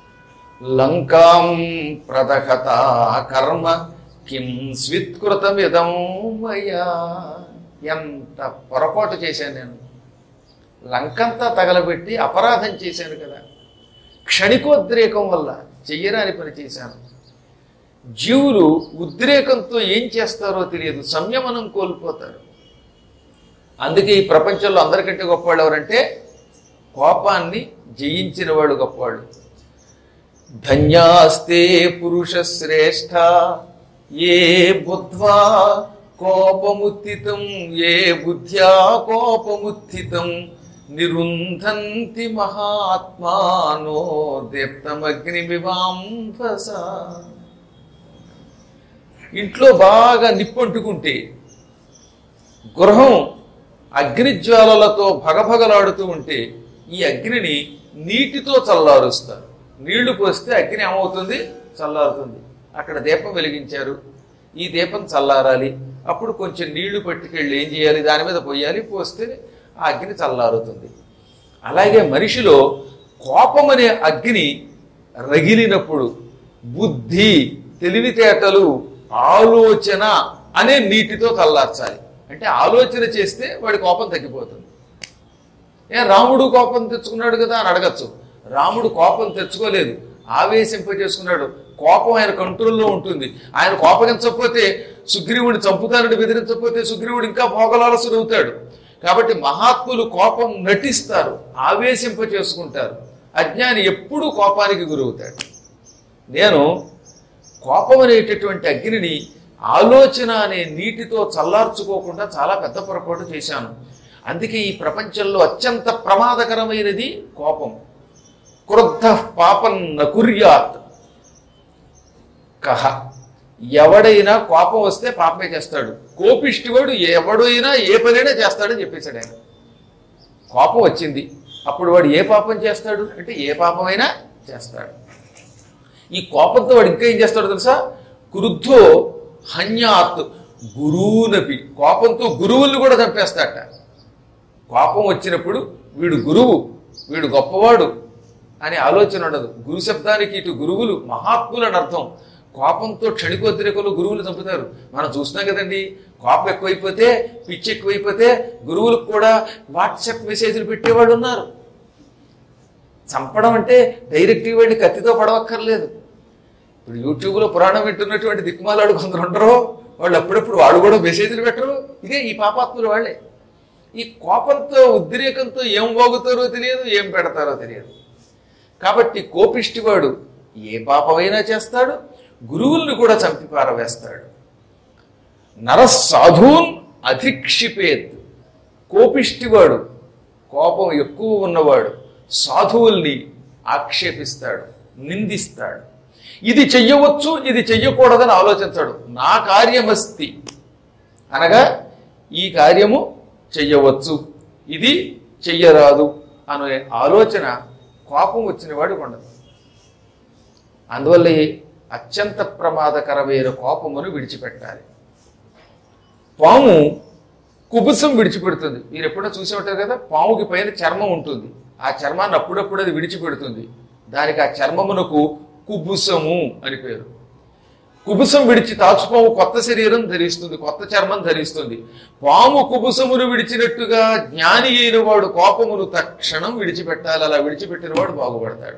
లంకాం ప్రదహత కర్మ కిం స్విత్కృతమిదం మయా ఎంత పొరపాటు చేశాను నేను లంకంతా తగలబెట్టి అపరాధం చేశాను కదా క్షణికోద్రేకం వల్ల చెయ్యరాని పని చేశాను జీవులు ఉద్రేకంతో ఏం చేస్తారో తెలియదు సంయమనం కోల్పోతారు అందుకే ఈ ప్రపంచంలో అందరికంటే గొప్పవాళ్ళు ఎవరంటే కోపాన్ని జయించిన వాడు గొప్పవాడు ధన్యాస్తే పురుష శ్రేష్ఠ ఏ బుద్ధ్వా కోపముత్థితం ఏ బుద్ధ్యా కోపముత్థితం నిరుంధంతి మహాత్మానో దీప్తమగ్నిమివాంభస ఇంట్లో బాగా నిప్పంటుకుంటే గృహం అగ్నిజ్వాలలతో భగభగలాడుతూ ఉంటే ఈ అగ్నిని నీటితో చల్లారుస్తారు నీళ్లు పోస్తే అగ్ని ఏమవుతుంది చల్లారుతుంది అక్కడ దీపం వెలిగించారు ఈ దీపం చల్లారాలి అప్పుడు కొంచెం నీళ్లు పట్టుకెళ్ళి ఏం చేయాలి దాని మీద పోయాలి పోస్తే ఆ అగ్ని చల్లారుతుంది అలాగే మనిషిలో కోపం అనే అగ్ని రగిలినప్పుడు బుద్ధి తెలివితేటలు ఆలోచన అనే నీటితో చల్లార్చాలి అంటే ఆలోచన చేస్తే వాడి కోపం తగ్గిపోతుంది ఏ రాముడు కోపం తెచ్చుకున్నాడు కదా అని అడగచ్చు రాముడు కోపం తెచ్చుకోలేదు ఆవేశింపజేసుకున్నాడు కోపం ఆయన కంట్రోల్లో ఉంటుంది ఆయన కోపగించకపోతే సుగ్రీవుడిని చంపుతానని బెదిరించకపోతే సుగ్రీవుడు ఇంకా భోగలాలసుడు అవుతాడు కాబట్టి మహాత్ములు కోపం నటిస్తారు ఆవేశింప చేసుకుంటారు అజ్ఞాని ఎప్పుడూ కోపానికి గురవుతాడు నేను కోపం అనేటటువంటి అగ్నిని ఆలోచన అనే నీటితో చల్లార్చుకోకుండా చాలా పెద్ద పొరపాటు చేశాను అందుకే ఈ ప్రపంచంలో అత్యంత ప్రమాదకరమైనది కోపం క్రుద్ధ పాపం నకుర్యాత్ కహ ఎవడైనా కోపం వస్తే పాపమే చేస్తాడు కోపిష్టివాడు ఎవడైనా ఏ పనైనా చేస్తాడని చెప్పేశాడు ఆయన కోపం వచ్చింది అప్పుడు వాడు ఏ పాపం చేస్తాడు అంటే ఏ పాపమైనా చేస్తాడు ఈ కోపంతో వాడు ఇంకా ఏం చేస్తాడు తెలుసా క్రుద్ధో హన్యాత్ గురువునపి కోపంతో గురువుల్ని కూడా చంపేస్తాడట కోపం వచ్చినప్పుడు వీడు గురువు వీడు గొప్పవాడు అనే ఆలోచన ఉండదు గురు శబ్దానికి ఇటు గురువులు మహాత్ములు అని అర్థం కోపంతో క్షణికోద్రేకులు గురువులు చంపుతారు మనం చూస్తున్నాం కదండి కోపం ఎక్కువైపోతే పిచ్చి ఎక్కువైపోతే గురువులకు కూడా వాట్సాప్ మెసేజ్లు పెట్టేవాడు ఉన్నారు చంపడం అంటే డైరెక్ట్ వెళ్ళి కత్తితో పడవక్కర్లేదు ఇప్పుడు యూట్యూబ్లో పురాణం వింటున్నటువంటి దిక్కుమాలాడు కొందరు ఉండరు వాళ్ళు అప్పుడప్పుడు వాడు కూడా మెసేజ్లు పెట్టరు ఇదే ఈ పాపాత్ములు వాళ్ళే ఈ కోపంతో ఉద్రేకంతో ఏం వాగుతారో తెలియదు ఏం పెడతారో తెలియదు కాబట్టి కోపిష్టివాడు ఏ పాపమైనా చేస్తాడు గురువుల్ని కూడా చంపి పారవేస్తాడు నరసాధూన్ అధిక్షిపేత్ కోపిష్టివాడు కోపం ఎక్కువ ఉన్నవాడు సాధువుల్ని ఆక్షేపిస్తాడు నిందిస్తాడు ఇది చెయ్యవచ్చు ఇది చెయ్యకూడదని ఆలోచించాడు నా కార్యమస్తి అనగా ఈ కార్యము చెయ్యవచ్చు ఇది చెయ్యరాదు అనే ఆలోచన కోపం వచ్చిన వాడికి ఉండదు అందువల్ల ఈ అత్యంత ప్రమాదకరమైన కోపమును విడిచిపెట్టాలి పాము కుబుసం విడిచిపెడుతుంది మీరు ఎప్పుడో చూసి ఉంటారు కదా పాముకి పైన చర్మం ఉంటుంది ఆ చర్మాన్ని అప్పుడప్పుడు అది విడిచిపెడుతుంది దానికి ఆ చర్మమునకు కుబుసము అని పేరు కుబుసం విడిచి తాచుపాము కొత్త శరీరం ధరిస్తుంది కొత్త చర్మం ధరిస్తుంది పాము కుబుసమును విడిచినట్టుగా జ్ఞాని అయిన వాడు కోపమును తక్షణం విడిచిపెట్టాలి అలా విడిచిపెట్టిన వాడు బాగుపడతాడు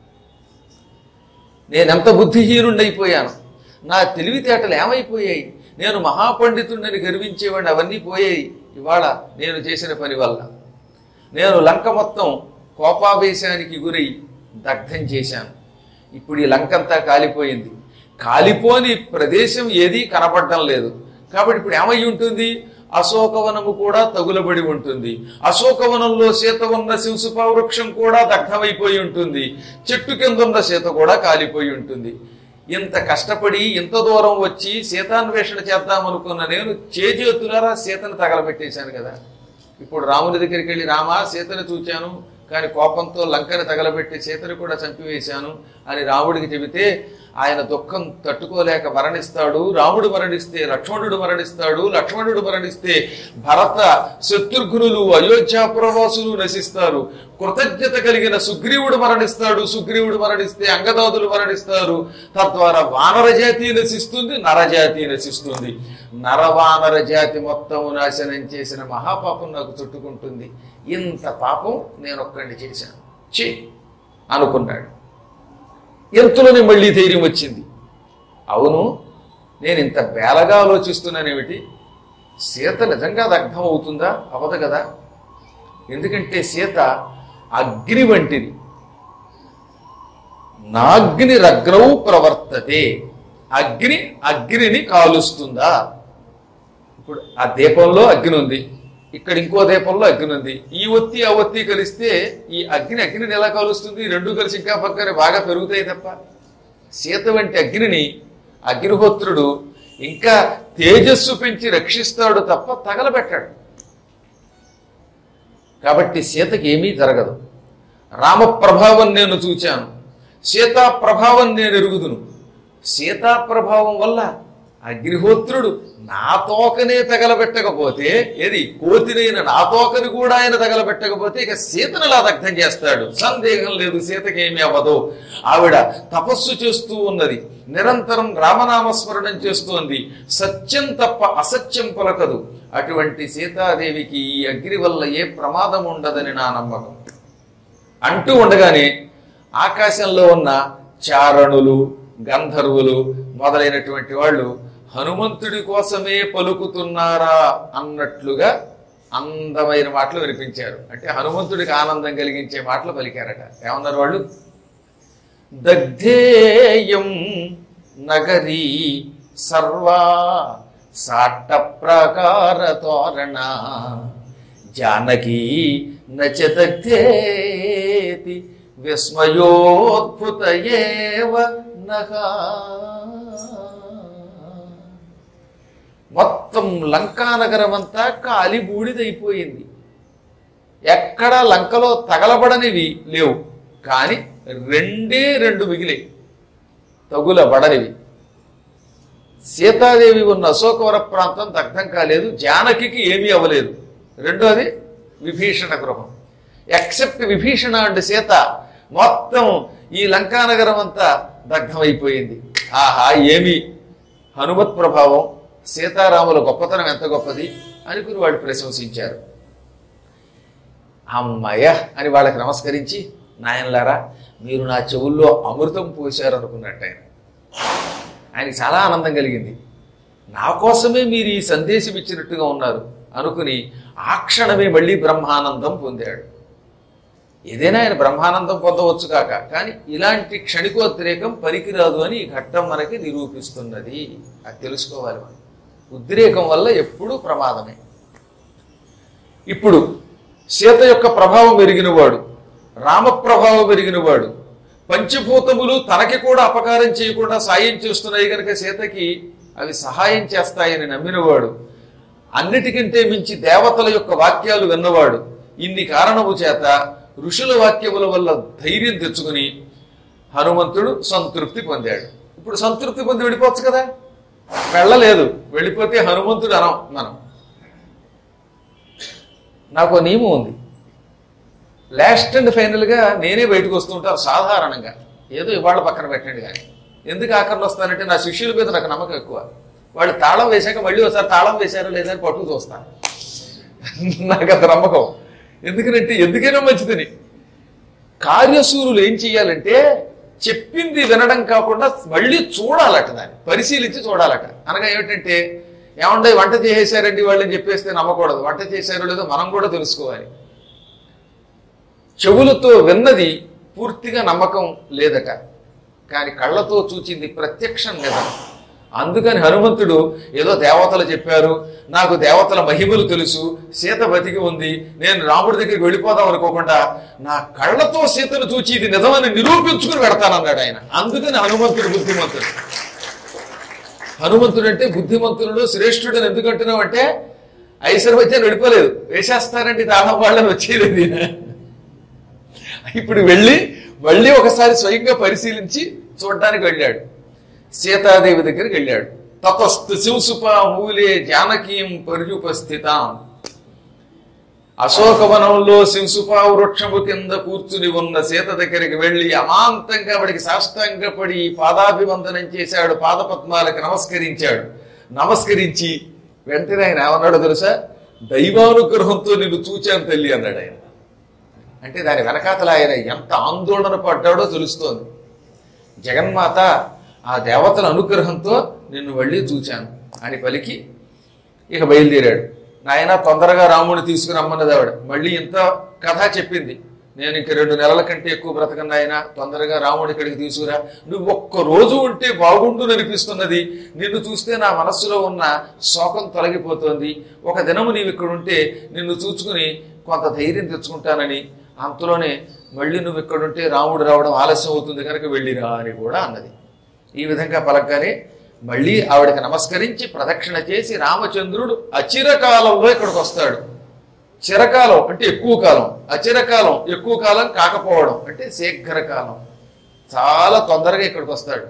నేనెంత బుద్ధిహీనుండైపోయాను నా తెలివితేటలు ఏమైపోయాయి నేను మహాపండితుడిని గర్వించేవాడిని అవన్నీ పోయాయి ఇవాళ నేను చేసిన పని వల్ల నేను లంక మొత్తం కోపావేశానికి గురై దగ్ధం చేశాను ఇప్పుడు ఈ లంకంతా కాలిపోయింది కాలిపోని ప్రదేశం ఏదీ కనపడడం లేదు కాబట్టి ఇప్పుడు ఏమై ఉంటుంది అశోకవనము కూడా తగులబడి ఉంటుంది అశోకవనంలో సీత ఉన్న శివసుప వృక్షం కూడా దగ్ధమైపోయి ఉంటుంది చెట్టు కింద ఉన్న సీత కూడా కాలిపోయి ఉంటుంది ఇంత కష్టపడి ఇంత దూరం వచ్చి సీతాన్వేషణ చేద్దామనుకున్న నేను చేజేతులారా సీతను తగలబెట్టేశాను కదా ఇప్పుడు రాముని దగ్గరికి వెళ్ళి రామా సీతను చూచాను కానీ కోపంతో లంకని తగలబెట్టి సీతను కూడా చంపివేశాను అని రాముడికి చెబితే ఆయన దుఃఖం తట్టుకోలేక మరణిస్తాడు రాముడు మరణిస్తే లక్ష్మణుడు మరణిస్తాడు లక్ష్మణుడు మరణిస్తే భరత శత్రుఘ్నులు అయోధ్యాపురవాసులు నశిస్తారు కృతజ్ఞత కలిగిన సుగ్రీవుడు మరణిస్తాడు సుగ్రీవుడు మరణిస్తే అంగదాదులు మరణిస్తారు తద్వారా వానర జాతి నశిస్తుంది నరజాతి నశిస్తుంది నరవానర జాతి మొత్తం నాశనం చేసిన మహాపాపం నాకు చుట్టుకుంటుంది ఇంత పాపం నేను ఒక్కడిని చేశాను చి అనుకున్నాడు ఎంతలోనే మళ్ళీ ధైర్యం వచ్చింది అవును నేను ఇంత బేలగా ఆలోచిస్తున్నానేమిటి సీత నిజంగా దగ్ధం అవుతుందా అవదు కదా ఎందుకంటే సీత అగ్ని వంటిది నాగ్ని రగ్నౌ ప్రవర్తతే అగ్ని అగ్నిని కాలుస్తుందా ఇప్పుడు ఆ దీపంలో అగ్ని ఉంది ఇక్కడ ఇంకో దీపంలో అగ్ని ఉంది ఈ ఒత్తి ఆ ఒత్తి కలిస్తే ఈ అగ్ని అగ్నిని ఎలా కాలుస్తుంది ఈ రెండు కలిసి ఇంకా పక్కన బాగా పెరుగుతాయి తప్ప సీత వంటి అగ్నిని అగ్నిహోత్రుడు ఇంకా తేజస్సు పెంచి రక్షిస్తాడు తప్ప తగలబెట్టాడు కాబట్టి సీతకి ఏమీ జరగదు రామ ప్రభావం నేను చూచాను సీతా ప్రభావం నేను ఎరుగుదును సీతా ప్రభావం వల్ల అగ్నిహోత్రుడు నా తోకనే తగలబెట్టకపోతే ఏది కోతినైన నా తోకని కూడా ఆయన తగలబెట్టకపోతే ఇక సీతను అలా దగ్ధం చేస్తాడు సందేహం లేదు సీతకి ఏమీ అవ్వదు ఆవిడ తపస్సు చేస్తూ ఉన్నది నిరంతరం రామనామస్మరణం చేస్తోంది సత్యం తప్ప అసత్యం పలకదు అటువంటి సీతాదేవికి ఈ అగ్ని వల్ల ఏ ప్రమాదం ఉండదని నా నమ్మకం అంటూ ఉండగానే ఆకాశంలో ఉన్న చారణులు గంధర్వులు మొదలైనటువంటి వాళ్ళు హనుమంతుడి కోసమే పలుకుతున్నారా అన్నట్లుగా అందమైన మాటలు వినిపించారు అంటే హనుమంతుడికి ఆనందం కలిగించే మాటలు పలికారట ఏమన్నారు వాళ్ళు దగ్ధేయం నగరీ సర్వా సాట్ట ప్రాకార తోరణ జానకీ నచ దగ్ధేతి విస్మయోద్భుత ఏవ నగా మొత్తం లంకానగరం అంతా కాలి బూడిదైపోయింది ఎక్కడ లంకలో తగలబడనివి లేవు కానీ రెండే రెండు మిగిలాయి తగులబడనివి సీతాదేవి ఉన్న అశోకవర ప్రాంతం దగ్ధం కాలేదు జానకికి ఏమీ అవ్వలేదు రెండోది విభీషణ గృహం ఎక్సెప్ట్ విభీషణ అండ్ సీత మొత్తం ఈ లంకానగరం అంతా దగ్ధమైపోయింది ఆహా ఏమి హనుమత్ ప్రభావం సీతారాముల గొప్పతనం ఎంత గొప్పది అనుకుని వాళ్ళు ప్రశంసించారు అమ్మయ్య అని వాళ్ళకి నమస్కరించి నాయనలారా మీరు నా చెవుల్లో అమృతం పోశారు అనుకున్నట్టు ఆయన ఆయనకి చాలా ఆనందం కలిగింది నా కోసమే మీరు ఈ సందేశం ఇచ్చినట్టుగా ఉన్నారు అనుకుని ఆ క్షణమే మళ్ళీ బ్రహ్మానందం పొందాడు ఏదైనా ఆయన బ్రహ్మానందం పొందవచ్చు కాక కానీ ఇలాంటి క్షణికోద్రేకం పనికిరాదు అని ఈ ఘట్టం మనకి నిరూపిస్తున్నది అది తెలుసుకోవాలి మనం ఉద్రేకం వల్ల ఎప్పుడూ ప్రమాదమే ఇప్పుడు సీత యొక్క ప్రభావం ఎరిగినవాడు రామ ప్రభావం ఎరిగినవాడు పంచభూతములు తనకి కూడా అపకారం చేయకుండా సాయం చేస్తున్నాయి కనుక సీతకి అవి సహాయం చేస్తాయని నమ్మినవాడు అన్నిటికంటే మించి దేవతల యొక్క వాక్యాలు విన్నవాడు ఇన్ని కారణము చేత ఋషుల వాక్యముల వల్ల ధైర్యం తెచ్చుకుని హనుమంతుడు సంతృప్తి పొందాడు ఇప్పుడు సంతృప్తి పొంది విడిపోవచ్చు కదా వెళ్ళలేదు వెళ్ళిపోతే హనుమంతుడు అనం మనం నాకు ఓ నియమం ఉంది లాస్ట్ అండ్ ఫైనల్గా నేనే బయటకు వస్తుంటాను సాధారణంగా ఏదో ఇవాళ పక్కన పెట్టండి కానీ ఎందుకు ఆఖరిలో వస్తానంటే నా శిష్యుల మీద నాకు నమ్మకం ఎక్కువ వాళ్ళు తాళం వేశాక మళ్ళీ ఒకసారి తాళం వేశారో లేదని పట్టుకు చూస్తాను నాకు అంత నమ్మకం ఎందుకంటే ఎందుకైనా మంచిదని కార్యసూరులు ఏం చెయ్యాలంటే చెప్పింది వినడం కాకుండా మళ్ళీ చూడాలట దాన్ని పరిశీలించి చూడాలట అనగా ఏమిటంటే ఏమంటే వంట చేసేసారండి వాళ్ళని చెప్పేస్తే నమ్మకూడదు వంట చేశారో లేదో మనం కూడా తెలుసుకోవాలి చెవులతో విన్నది పూర్తిగా నమ్మకం లేదట కానీ కళ్ళతో చూచింది ప్రత్యక్షం నిజం అందుకని హనుమంతుడు ఏదో దేవతలు చెప్పారు నాకు దేవతల మహిమలు తెలుసు సీత బతికి ఉంది నేను రాముడి దగ్గరికి వెళ్ళిపోదాం అనుకోకుండా నా కళ్ళతో సీతను చూచి ఇది నిజమని నిరూపించుకుని పెడతానన్నాడు ఆయన అందుకని హనుమంతుడు బుద్ధిమంతుడు హనుమంతుడు అంటే బుద్ధిమంతుడు శ్రేష్ఠుడని ఎందుకు అంటున్నావు అంటే ఐశ్వర్వత్యాన్ని వెళ్ళిపోలేదు వేసేస్తారండి దానం వాళ్ళని వచ్చేది ఈయన. ఇప్పుడు వెళ్ళి మళ్ళీ ఒకసారి స్వయంగా పరిశీలించి చూడడానికి వెళ్ళాడు సీతాదేవి దగ్గరికి వెళ్ళాడు తపస్తు శివసుప మూలే జానకీం పర్యుపస్థితాం అశోకవనంలో శివసుపా వృక్షము కింద కూర్చుని ఉన్న సీత దగ్గరికి వెళ్ళి అమాంతంగా వాడికి సాష్టాంగపడి పాదాభివందనం చేశాడు పాదపద్మాలకు నమస్కరించాడు నమస్కరించి వెంటనే ఆయన ఏమన్నాడో తెలుసా దైవానుగ్రహంతో నిన్ను చూచాను తల్లి అన్నాడు ఆయన అంటే దాని వెనకాతల ఆయన ఎంత ఆందోళన పడ్డాడో తెలుస్తోంది జగన్మాత ఆ దేవతల అనుగ్రహంతో నిన్ను వెళ్ళి చూచాను అని పలికి ఇక బయలుదేరాడు నాయన తొందరగా రాముడిని తీసుకురమ్మన్నది ఆవిడ మళ్ళీ ఇంత కథ చెప్పింది నేను ఇంక రెండు నెలల కంటే ఎక్కువ బ్రతకను ఆయన తొందరగా రాముడి ఇక్కడికి తీసుకురా నువ్వు ఒక్క రోజు ఉంటే బాగుండు అనిపిస్తున్నది నిన్ను చూస్తే నా మనస్సులో ఉన్న శోకం తొలగిపోతోంది ఒక దినము నీవు ఇక్కడ ఉంటే నిన్ను చూచుకుని కొంత ధైర్యం తెచ్చుకుంటానని అంతలోనే మళ్ళీ నువ్వు ఇక్కడ ఉంటే రాముడు రావడం ఆలస్యం అవుతుంది కనుక వెళ్ళిరా అని కూడా అన్నది ఈ విధంగా పలకగానే మళ్ళీ ఆవిడకి నమస్కరించి ప్రదక్షిణ చేసి రామచంద్రుడు అచిరకాలంలో ఇక్కడికి వస్తాడు చిరకాలం అంటే ఎక్కువ కాలం అచిరకాలం ఎక్కువ కాలం కాకపోవడం అంటే శీఘ్రకాలం చాలా తొందరగా ఇక్కడికి వస్తాడు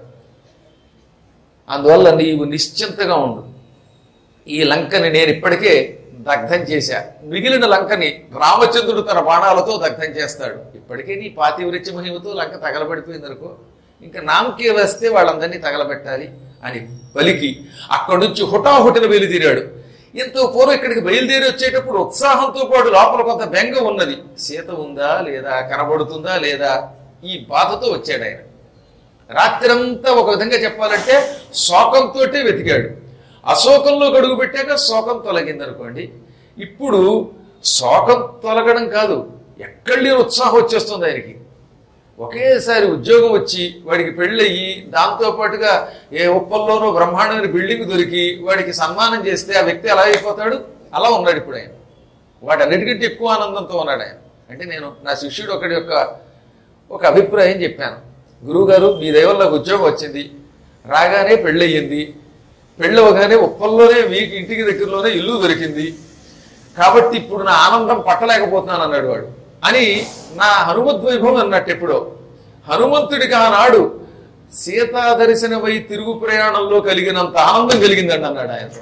అందువల్ల నీవు నిశ్చింతగా ఉండు ఈ లంకని నేను ఇప్పటికే దగ్ధం చేశా మిగిలిన లంకని రామచంద్రుడు తన బాణాలతో దగ్ధం చేస్తాడు ఇప్పటికే నీ పాతివృత్య మహిమతో లంక తగలబడిపోయింది అనుకో ఇంకా నామకే వస్తే వాళ్ళందరినీ తగలబెట్టాలి అని పలికి అక్కడి నుంచి హుటాహుటిన బయలుదేరాడు ఎంతో పూర్వం ఇక్కడికి బయలుదేరి వచ్చేటప్పుడు ఉత్సాహంతో పాటు లోపల కొంత బెంగ ఉన్నది సీత ఉందా లేదా కనబడుతుందా లేదా ఈ బాధతో వచ్చాడు ఆయన రాత్రంతా ఒక విధంగా చెప్పాలంటే శోకంతో వెతికాడు అశోకంలో గడుగు పెట్టాక శోకం తొలగింది అనుకోండి ఇప్పుడు శోకం తొలగడం కాదు ఎక్కడ లేని ఉత్సాహం వచ్చేస్తుంది ఆయనకి ఒకేసారి ఉద్యోగం వచ్చి వాడికి పెళ్ళయ్యి దాంతో పాటుగా ఏ ఉప్పల్లోనో బ్రహ్మాండమైన బిల్డింగ్ దొరికి వాడికి సన్మానం చేస్తే ఆ వ్యక్తి ఎలా అయిపోతాడు అలా ఉన్నాడు ఇప్పుడు ఆయన వాటన్నిటికంటే ఎక్కువ ఆనందంతో ఉన్నాడు ఆయన అంటే నేను నా శిష్యుడు ఒకటి యొక్క ఒక అభిప్రాయం చెప్పాను గురువుగారు మీ దైవం నాకు ఉద్యోగం వచ్చింది రాగానే పెళ్ళయ్యింది పెళ్ళవగానే ఉప్పల్లోనే మీకు ఇంటికి దగ్గరలోనే ఇల్లు దొరికింది కాబట్టి ఇప్పుడు నా ఆనందం పట్టలేకపోతున్నాను అన్నాడు వాడు అని నా హనుమద్వైభవం అన్నట్టు ఎప్పుడో హనుమంతుడికి ఆనాడు సీతా దర్శనమై తిరుగు ప్రయాణంలో కలిగినంత ఆనందం కలిగిందండి అన్నాడు ఆయన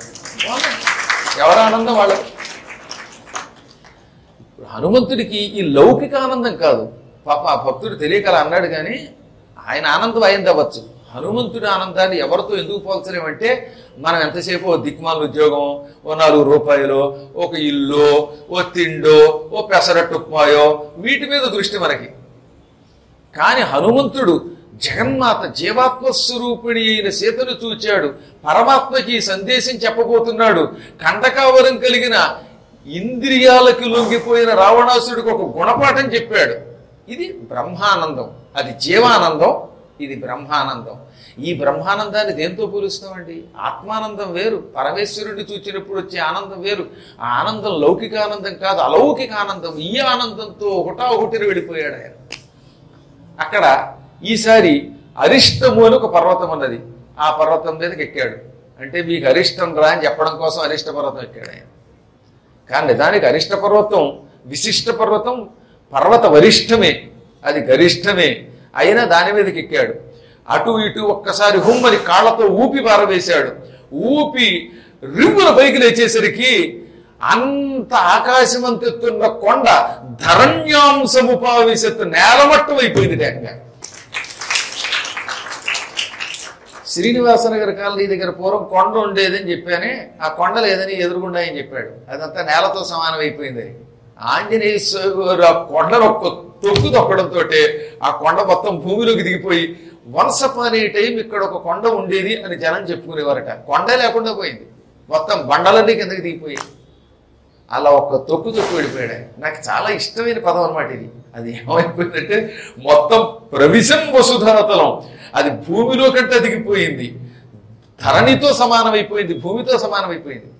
ఎవరి ఆనందం వాళ్ళకి ఇప్పుడు హనుమంతుడికి ఈ లౌకిక ఆనందం కాదు పాప ఆ భక్తుడు తెలియక అలా అన్నాడు కానీ ఆయన ఆనందం అయింది అవ్వచ్చు హనుమంతుడి ఆనందాన్ని ఎవరితో ఎందుకు పోల్చలేమంటే మనం ఎంతసేపు ఓ దిక్మాల ఉద్యోగం ఓ నాలుగు రూపాయలు ఒక ఇల్లు ఓ తిండో ఓ పెసరట్టు ఉప్మాయో వీటి మీద దృష్టి మనకి కానీ హనుమంతుడు జగన్మాత జీవాత్మ స్వరూపిణి అయిన సీతను చూచాడు పరమాత్మకి ఈ సందేశం చెప్పబోతున్నాడు కండకావరం కలిగిన ఇంద్రియాలకు లొంగిపోయిన రావణాసుడికి ఒక గుణపాఠం చెప్పాడు ఇది బ్రహ్మానందం అది జీవానందం ఇది బ్రహ్మానందం ఈ బ్రహ్మానందాన్ని దేంతో పోలుస్తామండి ఆత్మానందం వేరు పరమేశ్వరుడిని చూచినప్పుడు వచ్చే ఆనందం వేరు ఆ ఆనందం లౌకిక ఆనందం కాదు అలౌకిక ఆనందం ఈ ఆనందంతో హుటాహుటిన వెళ్ళిపోయాడు ఆయన అక్కడ ఈసారి అరిష్టము అని ఒక పర్వతం ఉన్నది ఆ పర్వతం మీదకి ఎక్కాడు అంటే మీకు అరిష్టం రా అని చెప్పడం కోసం అరిష్ట పర్వతం ఎక్కాడు ఆయన కానీ నిజానికి అరిష్ట పర్వతం విశిష్ట పర్వతం పర్వత వరిష్టమే అది గరిష్టమే అయినా దాని మీదకి ఎక్కాడు అటు ఇటు ఒక్కసారి హుమ్మని కాళ్ళతో ఊపి పారవేశాడు ఊపి రివ్వుల పైకి లేచేసరికి అంత ఆకాశమంతెత్తున్న కొండ ధరణ్యాంశముపావిశత్తు నేలమట్టం అయిపోయింది ఏకంగా శ్రీనివాసనగర్ కాలనీ దగ్గర పూర్వం కొండ ఉండేదని చెప్పానే ఆ కొండ లేదని ఎదురుగుండా అని చెప్పాడు అదంతా నేలతో సమానం అయిపోయింది ఆంజనేయ స్వామి వారు ఆ కొండను ఒక్క తొక్కు తొక్కడంతో ఆ కొండ మొత్తం భూమిలోకి దిగిపోయి వన్స్ అపాన్ ఏ టైం ఇక్కడ ఒక కొండ ఉండేది అని జనం చెప్పుకునేవారట కొండ లేకుండా పోయింది మొత్తం బండలన్నీ కిందకి దిగిపోయాయి అలా ఒక్క తొక్కు తొక్కు వెళ్ళిపోయాడు ఆయన. నాకు చాలా ఇష్టమైన పదం అనమాట ఇది అది ఏమైపోయిందంటే మొత్తం ప్రవిశం వసుధరతలం అది భూమిలో కంటే దిగిపోయింది ధరణితో సమానమైపోయింది భూమితో సమానమైపోయింది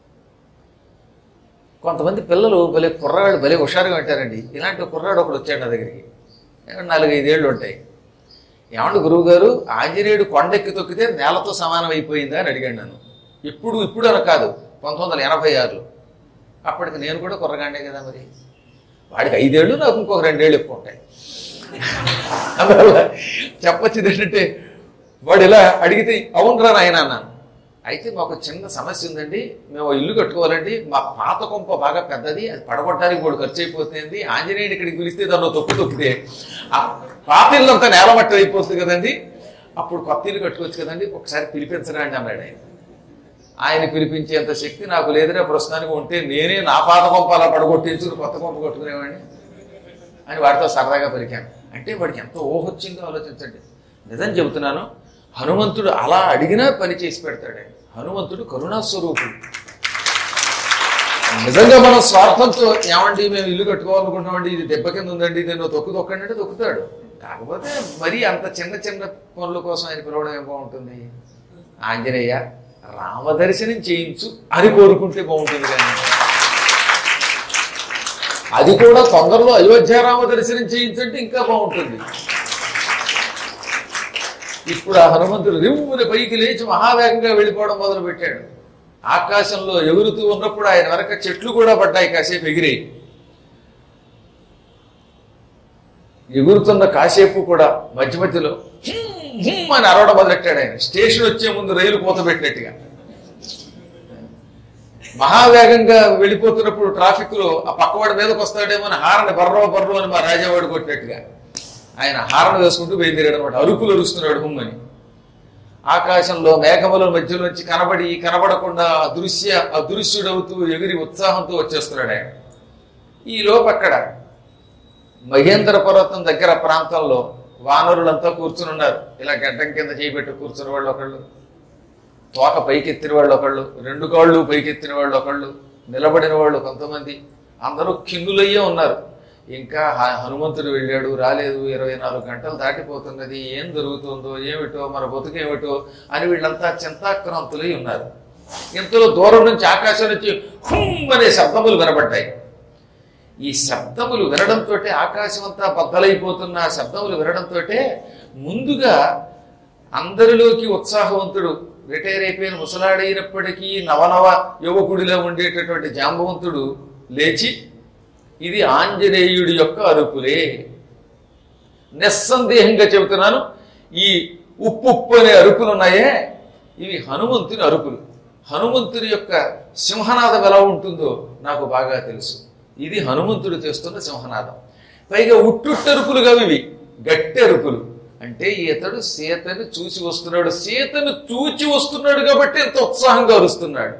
కొంతమంది పిల్లలు భలే కుర్రాడు భలే హుషారుగా ఉంటారండి ఇలాంటి కుర్రాడు ఒకడు వచ్చాడు నా దగ్గరికి ఏమన్నా నాలుగైదేళ్ళు ఉంటాయి ఏమండి గురువు గారు ఆంజనేయుడు కొండెక్కి తొక్కితే నేలతో సమానం అయిపోయిందా అని అడిగాడు నన్ను ఇప్పుడు ఇప్పుడు అని కాదు పంతొమ్మిది వందల ఎనభై ఆరులో అప్పటికి నేను కూడా కుర్రగాండే కదా మరి వాడికి ఐదేళ్ళు నాకు ఇంకొక రెండేళ్ళు ఎక్కువ ఉంటాయి అందువల్ల చెప్పొచ్చింది ఏంటంటే వాడు ఇలా అడిగితే అవునరా నాయన అన్నాను అయితే మాకు చిన్న సమస్య ఉందండి మేము ఓ ఇల్లు కట్టుకోవాలండి మా పాత కొంప బాగా పెద్దది అది పడగొట్టడానికి కూడా ఖర్చు అయిపోతుంది ఆంజనేయుడు ఇక్కడికి పిలిస్తే దాన్ని తొక్కు తొక్కితే ఆ పాత ఇల్లు అంతా నేలమట్టం అయిపోతుంది కదండి అప్పుడు కొత్త ఇల్లు కట్టుకోవచ్చు కదండి ఒకసారి పిలిపించరా అండి అన్నాడు ఆయన ఆయన పిలిపించేంత శక్తి నాకు లేదురా ప్రస్తుతానికి ఉంటే నేనే నా పాత కొంప అలా పడగొట్టించుకుని కొత్త కొంప కట్టుకునేవాడిని అని వాడితో సరదాగా పలికాను అంటే వాడికి ఎంత ఊహ వచ్చిందో ఆలోచించండి నిజం చెబుతున్నాను హనుమంతుడు అలా అడిగినా పని చేసి పెడతాడు ఆయన. హనుమంతుడు కరుణాస్వరూపుడు నిజంగా మనం స్వార్థంతో ఏమండి మేము ఇల్లు కట్టుకోవాలనుకుంటామండి ఇది దెబ్బ కింద ఉందండి నేను తొక్కు తొక్కండి అంటే తొక్కుతాడు కాకపోతే మరి అంత చిన్న చిన్న పనుల కోసం ఆయన పిలవడం ఏం బాగుంటుంది ఆంజనేయ రామదర్శనం చేయించు అని కోరుకుంటే బాగుంటుంది కానీ అది కూడా తొందరలో అయోధ్య రామ దర్శనం చేయించంటే ఇంకా బాగుంటుంది ఇప్పుడు ఆ హనుమంతుడు రివ్వుని పైకి లేచి మహావేగంగా వెళ్ళిపోవడం మొదలు పెట్టాడు ఆకాశంలో ఎగురుతూ ఉన్నప్పుడు ఆయన వెనక చెట్లు కూడా పడ్డాయి కాసేపు ఎగిరి ఎగురుతున్న కాసేపు కూడా మధ్య మధ్యలో "హ్మ్, హ్మ్" అని అరవడం మొదలెట్టాడు ఆయన స్టేషన్ వచ్చే ముందు రైలు పూత పెట్టినట్టుగా మహావేగంగా వెళ్ళిపోతున్నప్పుడు ట్రాఫిక్ లో ఆ పక్కవాడి మీదకి వస్తాడేమో అని హారని బర్రో బర్రో అని మా రాజావాడు కొట్టినట్టుగా ఆయన హారణ వేసుకుంటూ బయలుదేరాడు అనమాట అరుపులు అరుస్తున్నాడు హుమ్మని ఆకాశంలో మేఘముల మధ్యలో నుంచి కనబడి కనబడకుండా అదృశ్య అదృశ్యుడవుతూ ఎగిరి ఉత్సాహంతో వచ్చేస్తున్నాడు ఆయన ఈ లోపు అక్కడ మహేంద్ర పర్వతం దగ్గర ప్రాంతంలో వానరులంతా కూర్చుని ఉన్నారు ఇలా గడ్డం కింద చేయబెట్టి కూర్చున్న వాళ్ళు ఒకళ్ళు తోక పైకెత్తిన వాళ్ళు ఒకళ్ళు రెండు కాళ్ళు పైకెత్తిన వాళ్ళు ఒకళ్ళు నిలబడిన వాళ్ళు కొంతమంది అందరూ కిన్నులయ్యే ఉన్నారు ఇంకా హ- హనుమంతుడు వెళ్ళాడు రాలేదు ఇరవై నాలుగు గంటలు దాటిపోతున్నది ఏం జరుగుతుందో ఏమిటో మన బతుకేమిటో అని వీళ్ళంతా చింతాక్రాంతులై ఉన్నారు ఇంతలో దూరం నుంచి ఆకాశం నుంచి హుమ్ అనే శబ్దములు వినబడ్డాయి ఈ శబ్దములు వినడంతో ఆకాశం అంతా బద్దలైపోతున్న ఆ శబ్దములు వినడంతో ముందుగా అందరిలోకి ఉత్సాహవంతుడు రిటైర్ అయిపోయిన ముసలాడైనప్పటికీ నవనవ యువకుడిలో ఉండేటటువంటి జాంబవంతుడు లేచి ఇది ఆంజనేయుడి యొక్క అరుపులే నిస్సందేహంగా చెబుతున్నాను ఈ ఉప్పు ఉప్పు అనే అరుపులు ఉన్నాయే ఇవి హనుమంతుని అరుపులు హనుమంతుని యొక్క సింహనాదం ఎలా ఉంటుందో నాకు బాగా తెలుసు ఇది హనుమంతుడు చేస్తున్న సింహనాదం పైగా ఉట్టుట్టరుపులుగా ఇవి గట్టి అరుపులు అంటే ఇతడు సీతని చూసి వస్తున్నాడు సీతను చూచి వస్తున్నాడు కాబట్టి ఎంత ఉత్సాహంగా అరుస్తున్నాడు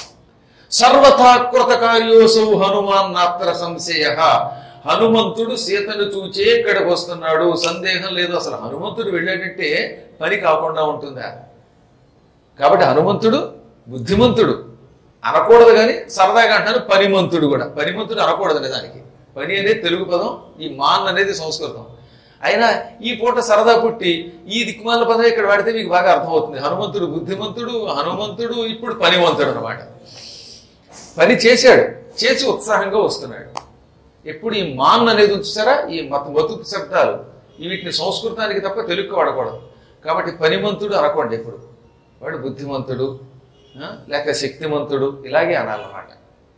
సర్వథా కృతకార్యోసౌ హనుమాన్ నాత్ర సంశయ హనుమంతుడు సీతను చూచే ఇక్కడికి వస్తున్నాడు సందేహం లేదు అసలు హనుమంతుడు వెళ్ళాడంటే పని కాకుండా ఉంటుందా కాబట్టి హనుమంతుడు బుద్ధిమంతుడు అనకూడదు కానీ సరదాగా అంటాను పనిమంతుడు కూడా పనిమంతుడు అనకూడదు దానికి పని అనేది తెలుగు పదం ఈ మాన్ అనేది సంస్కృతం అయినా ఈ పూట సరదా పుట్టి ఈ దిక్కుమాల పదం ఇక్కడ వాడితే మీకు బాగా అర్థమవుతుంది హనుమంతుడు బుద్ధిమంతుడు హనుమంతుడు ఇప్పుడు పనిమంతుడు అనమాట పని చేశాడు చేసి ఉత్సాహంగా వస్తున్నాడు ఎప్పుడు ఈ మాన్ అనేది ఉంచారా ఈ మత మతుకు శబ్దాలు వీటిని సంస్కృతానికి తప్ప తెలుగు వాడకూడదు కాబట్టి పనిమంతుడు అనకూడదు ఎప్పుడు వాడు బుద్ధిమంతుడు ఆ, లేక శక్తిమంతుడు ఇలాగే అనాలన్నమాట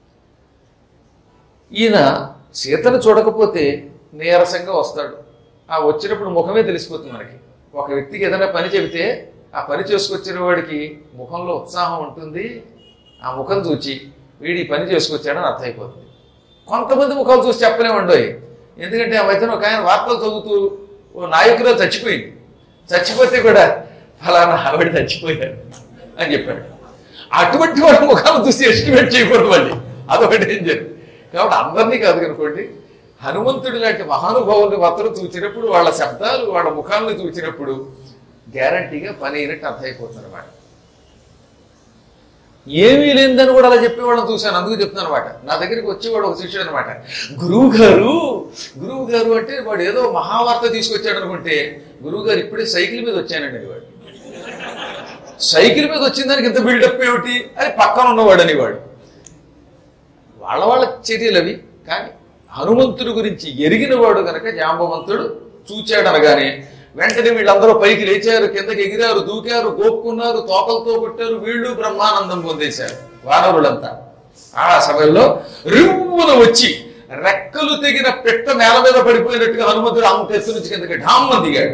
ఈయన సీతను చూడకపోతే నీరసంగా వస్తాడు ఆ వచ్చినప్పుడు ముఖమే తెలిసిపోతుంది మనకి ఒక వ్యక్తికి ఏదైనా పని చెబితే ఆ పని చేసుకొచ్చిన వాడికి ముఖంలో ఉత్సాహం ఉంటుంది ఆ ముఖం చూచి వీడి ఈ పని చేసుకొచ్చాడని అర్థమైపోతుంది కొంతమంది ముఖాలు చూసి చెప్పలేమండోయ్ ఎందుకంటే ఆ మధ్యన ఒక ఆయన వార్తలు చదువుతూ ఓ నాయకులు చచ్చిపోయింది చచ్చిపోతే కూడా ఫలానా ఆవిడ చచ్చిపోయారు అని చెప్పాడు అటువంటి వాడి ముఖాలు చూసి ఎస్టిమేట్ చేయకూడదు మళ్ళీ అదొకటి డేంజర్ కాబట్టి అందరినీ కాదు కనుకోండి హనుమంతుడి లాంటి మహానుభావుల్ని మాత్రం చూసినప్పుడు వాళ్ళ శబ్దాలు వాళ్ళ ముఖాలను చూసినప్పుడు గ్యారంటీగా పని అయినట్టు అర్థమైపోతుంది అనమాట ఏమీ లేదని కూడా అలా చెప్పేవాళ్ళని చూశాను అందుకు చెప్తున్నాను అనమాట నా దగ్గరికి వచ్చేవాడు ఒక శిష్యుడు అనమాట గురువు గారు గురువు గారు అంటే వాడు ఏదో మహావార్త తీసుకొచ్చాడు అనుకుంటే గురువు గారు ఇప్పుడే సైకిల్ మీద వచ్చానండి వాడు సైకిల్ మీద వచ్చిన దానికి ఇంత బిల్డప్ ఏమిటి అని పక్కన ఉన్నవాడు అనేవాడు వాళ్ళ వాళ్ళ చర్యలు అవి కానీ హనుమంతుడి గురించి ఎరిగినవాడు గనక జాంబవంతుడు చూచాడు అనగానే వెంటనే వీళ్ళందరూ పైకి లేచారు కిందకి ఎగిరారు దూకారు గోపుకున్నారు తోకలతో కొట్టారు వీళ్ళు బ్రహ్మానందం పొందేశారు వానరులంతా ఆ సమయంలో రివ్వున వచ్చి రెక్కలు తెగిన పెట్ట నేల మీద పడిపోయినట్టుగా హనుమంతుడు అంత ఎత్తు నుంచి కిందకి ఢామ్మని దిగాడు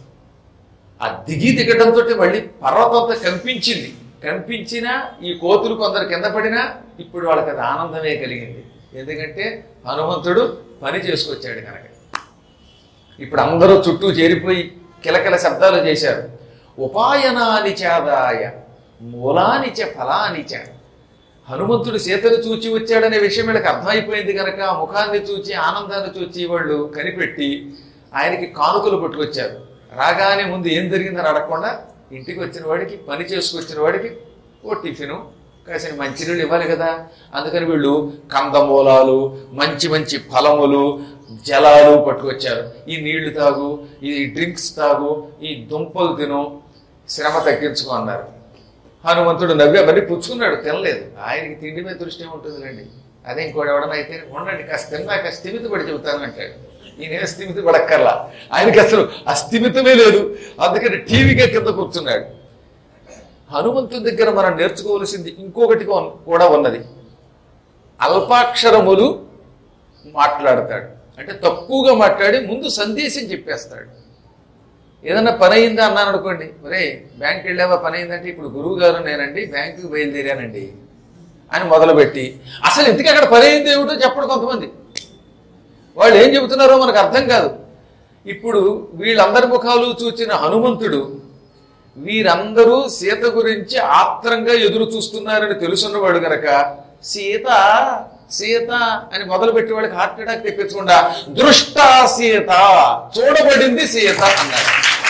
ఆ దిగి దిగడంతో మళ్ళీ పర్వతం అంతా కంపించింది కంపించినా ఈ కోతులు కొందరు కింద పడినా ఇప్పుడు వాళ్ళకి అది ఆనందమే కలిగింది ఎందుకంటే హనుమంతుడు పని చేసుకొచ్చాడు కనుక ఇప్పుడు అందరూ చుట్టూ చేరిపోయి కిలకిల శబ్దాలు చేశారు ఉపాయనాని చాదాయ మూలాని చ ఫలాని చ హనుమంతుడు సీతను చూచి వచ్చాడనే విషయం వీళ్ళకి అర్థమైపోయింది కనుక ఆ ముఖాన్ని చూచి ఆనందాన్ని చూచి వాళ్ళు కనిపెట్టి ఆయనకి కానుకలు పట్టుకొచ్చారు రాగానే ముందు ఏం జరిగిందని అడగకుండా ఇంటికి వచ్చిన వాడికి పని చేసుకొచ్చిన వాడికి ఓ టిఫిను కాసిన మంచినీళ్ళు ఇవ్వాలి కదా అందుకని వీళ్ళు కందమూలాలు మంచి మంచి ఫలములు జలాలు పట్టుకొచ్చారు ఈ నీళ్లు తాగు ఈ డ్రింక్స్ తాగు ఈ దుంపలు తిను శ్రమ తగ్గించుకో అన్నారు హనుమంతుడు నవ్వి అవన్నీ పుచ్చుకున్నాడు తినలేదు ఆయనకి తిండి మీద దృష్టి ఏముంటుందిలేండి అదే ఇంకోటి ఎవడన్నా అయితే ఉండండి కాస్త తిన్నాక స్థిమిత పడి చెబుతాను అంటాడు ఈయన స్థిమిత పడక్కర్లా ఆయనకి అసలు అస్థిమితమే లేదు అందుకని టీవీగా కింద కూర్చున్నాడు హనుమంతుడి దగ్గర మనం నేర్చుకోవలసింది ఇంకొకటి కొన్- కూడా ఉన్నది అల్పాక్షరములు మాట్లాడతాడు అంటే తక్కువగా మాట్లాడి ముందు సందేశం చెప్పేస్తాడు ఏదన్నా పని అయిందా అన్నాను అనుకోండి ఒరే బ్యాంక్ వెళ్ళావా పని అయిందంటే ఇప్పుడు గురువు గారు నేనండి బ్యాంకుకి బయలుదేరానండి అని మొదలుపెట్టి అసలు ఇంతకీ అక్కడ పని అయింది ఏమిటో చెప్పడు కొంతమంది వాళ్ళు ఏం చెబుతున్నారో మనకు అర్థం కాదు ఇప్పుడు వీళ్ళందరి ముఖాలు చూచిన హనుమంతుడు వీరందరూ సీత గురించి ఆత్రంగా ఎదురు చూస్తున్నారని తెలుసున్నవాడు గనక సీత సీత అని మొదలు పెట్టేవాడికి హార్ట్ అటాక్ తెప్పించకుండా దృష్ట సీత చూడబడింది సీత అన్నాడు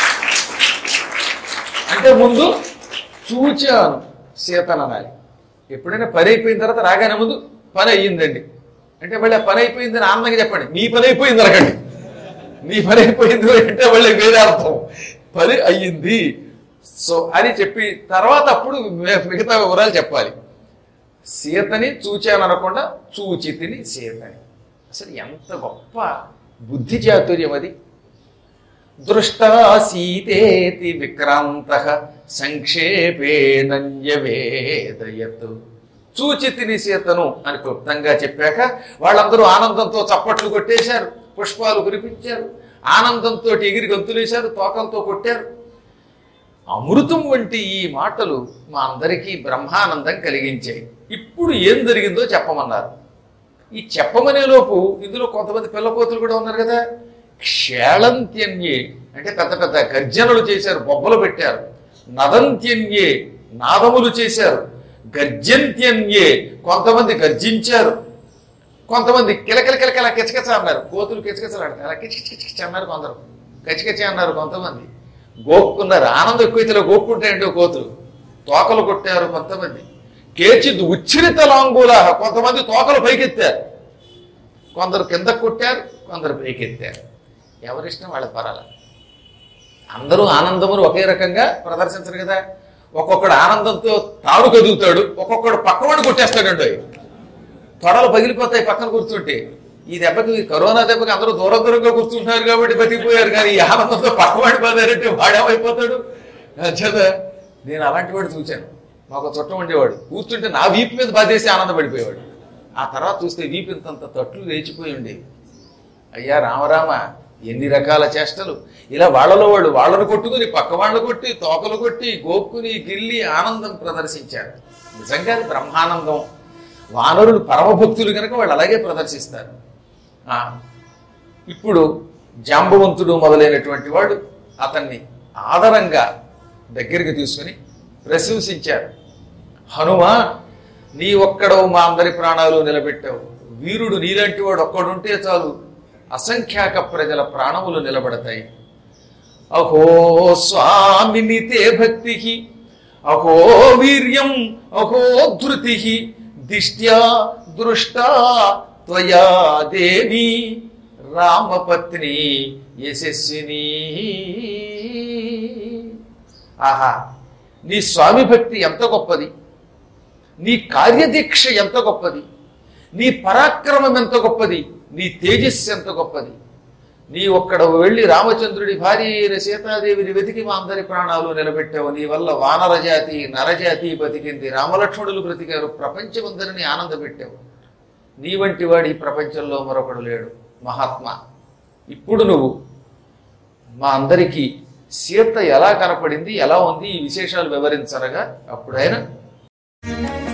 అంటే ముందు చూచాను సీతను అనాలి ఎప్పుడైనా పని అయిపోయిన తర్వాత రాగానే ముందు పని అయ్యిందండి అంటే మళ్ళీ ఆ పని అయిపోయిందని ఆనందంగా చెప్పండి మీ పని అయిపోయింది అనకండి నీ పని అయిపోయింది అంటే మళ్ళీ వేరే అర్థం పని అయ్యింది సో అని చెప్పి తర్వాత అప్పుడు మి- మిగతా వివరాలు చెప్పాలి సీతని చూచాను అనకుండా చూచితిని సీతని అసలు ఎంత గొప్ప బుద్ధి చాతుర్యం అది దృష్టా సీతేతి విక్రాంత సంక్షేపేణ్యవేదయత్ చూచితిని సీతను అని క్లుప్తంగా చెప్పాక వాళ్ళందరూ ఆనందంతో చప్పట్లు కొట్టేశారు పుష్పాలు కురిపించారు ఆనందంతో ఎగిరి గంతులేశారు తోకలతో కొట్టారు అమృతం వంటి ఈ మాటలు మా అందరికీ బ్రహ్మానందం కలిగించాయి ఇప్పుడు ఏం జరిగిందో చెప్పమన్నారు ఈ చెప్పమనే లోపు ఇందులో కొంతమంది పిల్లకోతులు కూడా ఉన్నారు కదా క్షేళంత్యన్యే అంటే పెద్ద పెద్ద గర్జనలు చేశారు బొబ్బలు పెట్టారు నదంత్యన్యే నాదములు చేశారు గర్జంత్యన్యే కొంతమంది గర్జించారు కొంతమంది కిలకిల కిలకిల కిచకిచ అన్నారు కోతులు కిచకిచలాడతారు అలా కిచకిచ కిచకిచ అన్నారు కొందరు కచికచి అన్నారు కొంతమంది గోక్కున్నారు ఆనందం ఎక్కువైతే గోక్కుంటాయండి కోతులు తోకలు కొట్టారు కొంతమంది కేచిద్ ఉచ్ఛ్రిత లాంగుల కొంతమంది తోకలు పైకెత్తారు కొందరు కింద కొట్టారు కొందరు పైకెత్తారు ఎవరిష్టం వాళ్ళకి పరాల అందరూ ఆనందమును ఒకే రకంగా ప్రదర్శించరు కదా ఒక్కొక్కడు ఆనందంతో తాడు కదుగుతాడు ఒక్కొక్కడు పక్కవాడు కొట్టేస్తాడండి తొడలు పగిలిపోతాయి పక్కన కూర్చుంటే ఈ దెబ్బకి కరోనా దెబ్బకి అందరూ దూరం దూరంగా కూర్చుంటున్నారు కాబట్టి బతికిపోయారు కానీ ఈ ఆనందంతో పక్కవాడి పోతారంటే వాడేమైపోతాడు చేత నేను అలాంటి వాడు చూశాను మాకు చుట్టం ఉండేవాడు కూర్చుంటే నా వీపు మీద బాధేసి ఆనందపడిపోయేవాడు ఆ తర్వాత చూస్తే వీపు ఇంతంత తట్లు లేచిపోయి ఉండేవి అయ్యా రామరామ ఎన్ని రకాల చేష్టలు ఇలా వాళ్ళలో వాళ్ళు వాళ్ళను కొట్టుకుని పక్క వాళ్ళు కొట్టి తోకలు కొట్టి గోక్కుని గిల్లి ఆనందం ప్రదర్శించారు నిజంగా అది బ్రహ్మానందం వానరులు పరమభక్తులు కనుక వాళ్ళు అలాగే ప్రదర్శిస్తారు ఆ, ఇప్పుడు జాంబవంతుడు మొదలైనటువంటి వాడు అతన్ని ఆదరంగా దగ్గరికి తీసుకుని ప్రశంసించారు హనుమా నీ ఒక్కడవు మా అందరి ప్రాణాలు నిలబెట్టావు వీరుడు నీలాంటి వాడు ఒక్కడుంటే చాలు అసంఖ్యాక ప్రజల ప్రాణములు నిలబడతాయి అహో స్వామిని తే భక్తి అహో వీర్యం అహో ధృతి దిష్ట్యా దృష్టా త్వయా దేవి రామపత్ని యశస్విని ఆహా నీ స్వామి భక్తి ఎంత గొప్పది నీ కార్యదీక్ష ఎంత గొప్పది నీ పరాక్రమం ఎంత గొప్పది నీ తేజస్సు ఎంత గొప్పది నీ ఒక్కడ వెళ్ళి రామచంద్రుడి భార్య అయిన సీతాదేవిని వెతికి మా అందరి ప్రాణాలు నిలబెట్టావు నీ వల్ల వానర జాతి నరజాతి బతికింది రామలక్ష్మణులు బ్రతికారు ప్రపంచమందరిని ఆనందపెట్టావు నీ వంటి వాడు ఈ ప్రపంచంలో మరొకడు లేడు మహాత్మా ఇప్పుడు నువ్వు మా అందరికీ సీత ఎలా కనపడింది ఎలా ఉంది ఈ విశేషాలు వివరించరగా అప్పుడు ఆయన